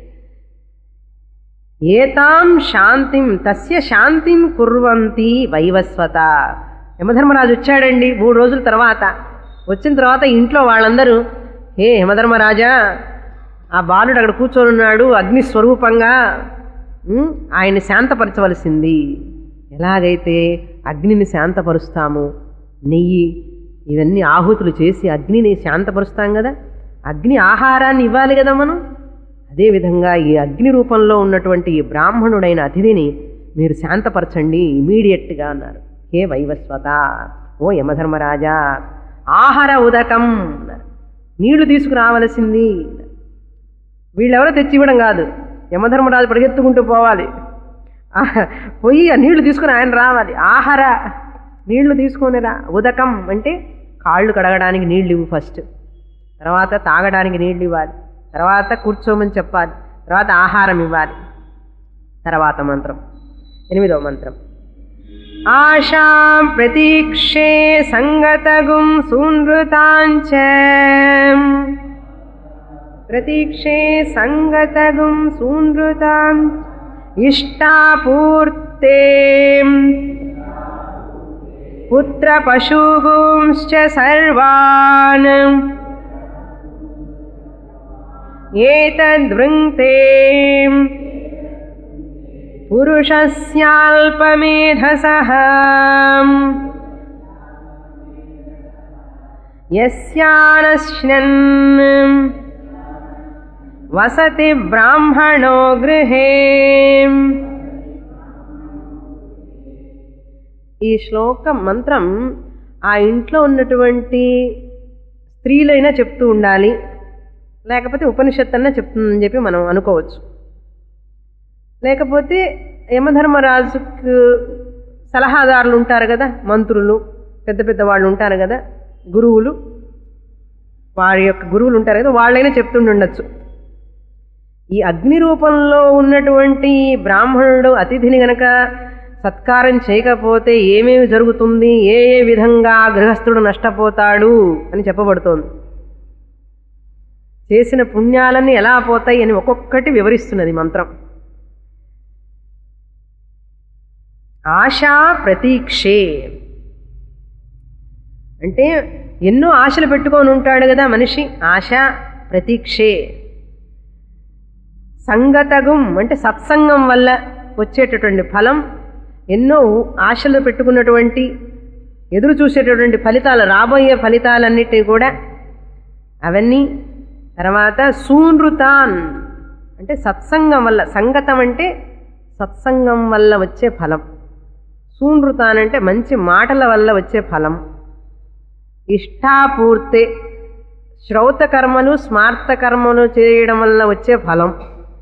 ఏతాం శాంతిం తస్య శాంతిం కుర్వంతి వైవస్వత యమధర్మరాజు వచ్చాడండి మూడు రోజుల తర్వాత వచ్చిన తర్వాత ఇంట్లో వాళ్ళందరూ హే యమధర్మరాజా ఆ బాలుడు అక్కడ కూర్చొని ఉన్నాడు అగ్ని స్వరూపంగా ఉమ్, ఆయన్ని శాంతపరచవలసింది ఎలాగైతే అగ్నిని శాంతపరుస్తాము నెయ్యి ఇవన్నీ ఆహుతులు చేసి అగ్నిని శాంతపరుస్తాం కదా అగ్ని ఆహారాన్ని ఇవ్వాలి కదా మనం అదేవిధంగా ఈ అగ్ని రూపంలో ఉన్నటువంటి ఈ బ్రాహ్మణుడైన అతిథిని మీరు శాంతపరచండి ఇమీడియట్గా అన్నారు హే వైవస్వత ఓ యమధర్మరాజా ఆహార ఉదకం అన్నారు నీళ్లు తీసుకురావలసింది వీళ్ళెవరో తెచ్చి ఇవ్వడం కాదు యమధర్మరాజు పరిగెత్తుకుంటూ పోవాలి ఆ, పోయి ఆ నీళ్లు తీసుకుని ఆయన రావాలి ఆహార నీళ్లు తీసుకొనిరా ఉదకం అంటే కాళ్ళు కడగడానికి నీళ్ళు ఇవ్వు ఫస్ట్ తర్వాత తాగడానికి నీళ్ళు ఇవ్వాలి తర్వాత కూర్చోమని చెప్పాలి తర్వాత ఆహారం ఇవ్వాలి తర్వాత మంత్రం ఎనిమిదవ మంత్రం ఆశాం ప్రతీక్షే సంగతగుం సూనృతాంచ ప్రతీక్షే సంగతగుం సూనృతాం ఇష్టాపూర్తే పుత్రపశుగుంశ్చ సర్వాన్ ఏతద్వృంక్తే పురుషస్యాల్పమేధసః యస్యానశ్నన్ వసతి బ్రాహ్మణో గృహే ఈ శ్లోకం మంత్రం ఆ ఇంట్లో ఉన్నటువంటి స్త్రీలైనా చెప్తూ ఉండాలి లేకపోతే ఉపనిషత్తు అన్నా చెప్తుందని చెప్పి మనం అనుకోవచ్చు లేకపోతే యమధర్మరాజుకు సలహాదారులు ఉంటారు కదా మంత్రులు పెద్ద పెద్ద వాళ్ళు ఉంటారు కదా గురువులు వారి యొక్క గురువులు ఉంటారు కదా వాళ్ళైనా చెప్తుండొచ్చు ఈ అగ్ని రూపంలో ఉన్నటువంటి బ్రాహ్మణుడు అతిథిని గనక సత్కారం చేయకపోతే ఏమేమి జరుగుతుంది ఏ ఏ విధంగా గృహస్థుడు నష్టపోతాడు అని చెప్పబడుతోంది చేసిన పుణ్యాలన్నీ ఎలా పోతాయి అని ఒక్కొక్కటి వివరిస్తున్నది మంత్రం ఆశా ప్రతీక్షే అంటే ఎన్నో ఆశలు పెట్టుకొని ఉంటాడు కదా మనిషి ఆశ ప్రతీక్షే సంగతగం అంటే సత్సంగం వల్ల వచ్చేటటువంటి ఫలం ఎన్నో ఆశలు పెట్టుకున్నటువంటి ఎదురు చూసేటటువంటి ఫలితాలు రాబోయే ఫలితాలన్నిటినీ కూడా అవన్నీ తర్వాత సూనృతాన్ అంటే సత్సంగం వల్ల సంగతం అంటే సత్సంగం వల్ల వచ్చే ఫలం సూనృతాన్ అంటే మంచి మాటల వల్ల వచ్చే ఫలం ఇష్టాపూర్తే శ్రౌత కర్మలు స్మార్త కర్మలు చేయడం వల్ల వచ్చే ఫలం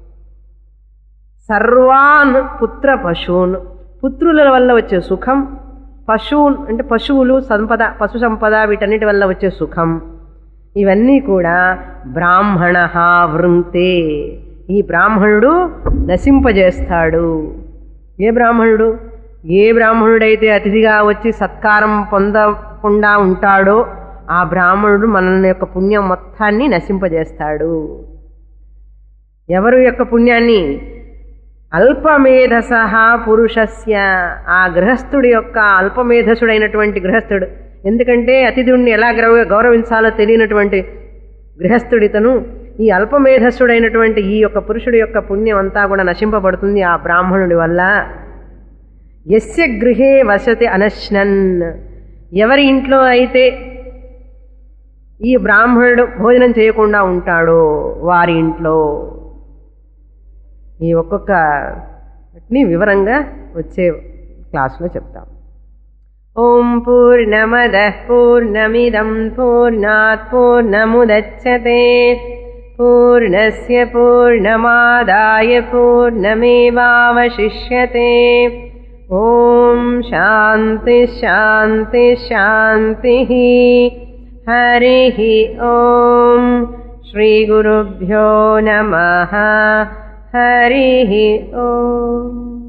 సర్వాన్ పుత్ర పశూన్ పుత్రుల వల్ల వచ్చే సుఖం పశువున్ అంటే పశువులు సంపద పశు సంపద వీటన్నిటి వల్ల వచ్చే సుఖం ఇవన్నీ కూడా బ్రాహ్మణ వృంతే ఈ బ్రాహ్మణుడు నశింపజేస్తాడు ఏ బ్రాహ్మణుడు ఏ బ్రాహ్మణుడైతే అతిథిగా వచ్చి సత్కారం పొందకుండా ఉంటాడో ఆ బ్రాహ్మణుడు మనల్ని యొక్క పుణ్యం మొత్తాన్ని నశింపజేస్తాడు ఎవరు యొక్క పుణ్యాన్ని అల్పమేధస పురుషస్య ఆ గృహస్థుడి యొక్క అల్పమేధసుడైనటువంటి గృహస్థుడు ఎందుకంటే అతిథుడిని ఎలా గౌరవ గౌరవించాలో తెలియనటువంటి గృహస్థుడితను ఈ అల్పమేధస్సుడైనటువంటి ఈ యొక్క పురుషుడి యొక్క పుణ్యం అంతా కూడా నశింపబడుతుంది ఆ బ్రాహ్మణుడి వల్ల యస్య గృహే వసతి అనశ్నన్ ఎవరి ఇంట్లో అయితే ఈ బ్రాహ్మణుడు భోజనం చేయకుండా ఉంటాడో వారి ఇంట్లో ఈ ఒక్కొక్క ని వివరంగా వచ్చే క్లాసులో చెప్తాం ఓం పూర్ణమద పూర్ణమిదం పూర్ణాత్ పూర్ణముదచ్చతే పూర్ణస్య పూర్ణమాదాయ పూర్ణమేవావశిష్యతే ఓం శాంతి శాంతి శాంతి హరి ఓం శ్రీగురుభ్యో నమ హరి ఓం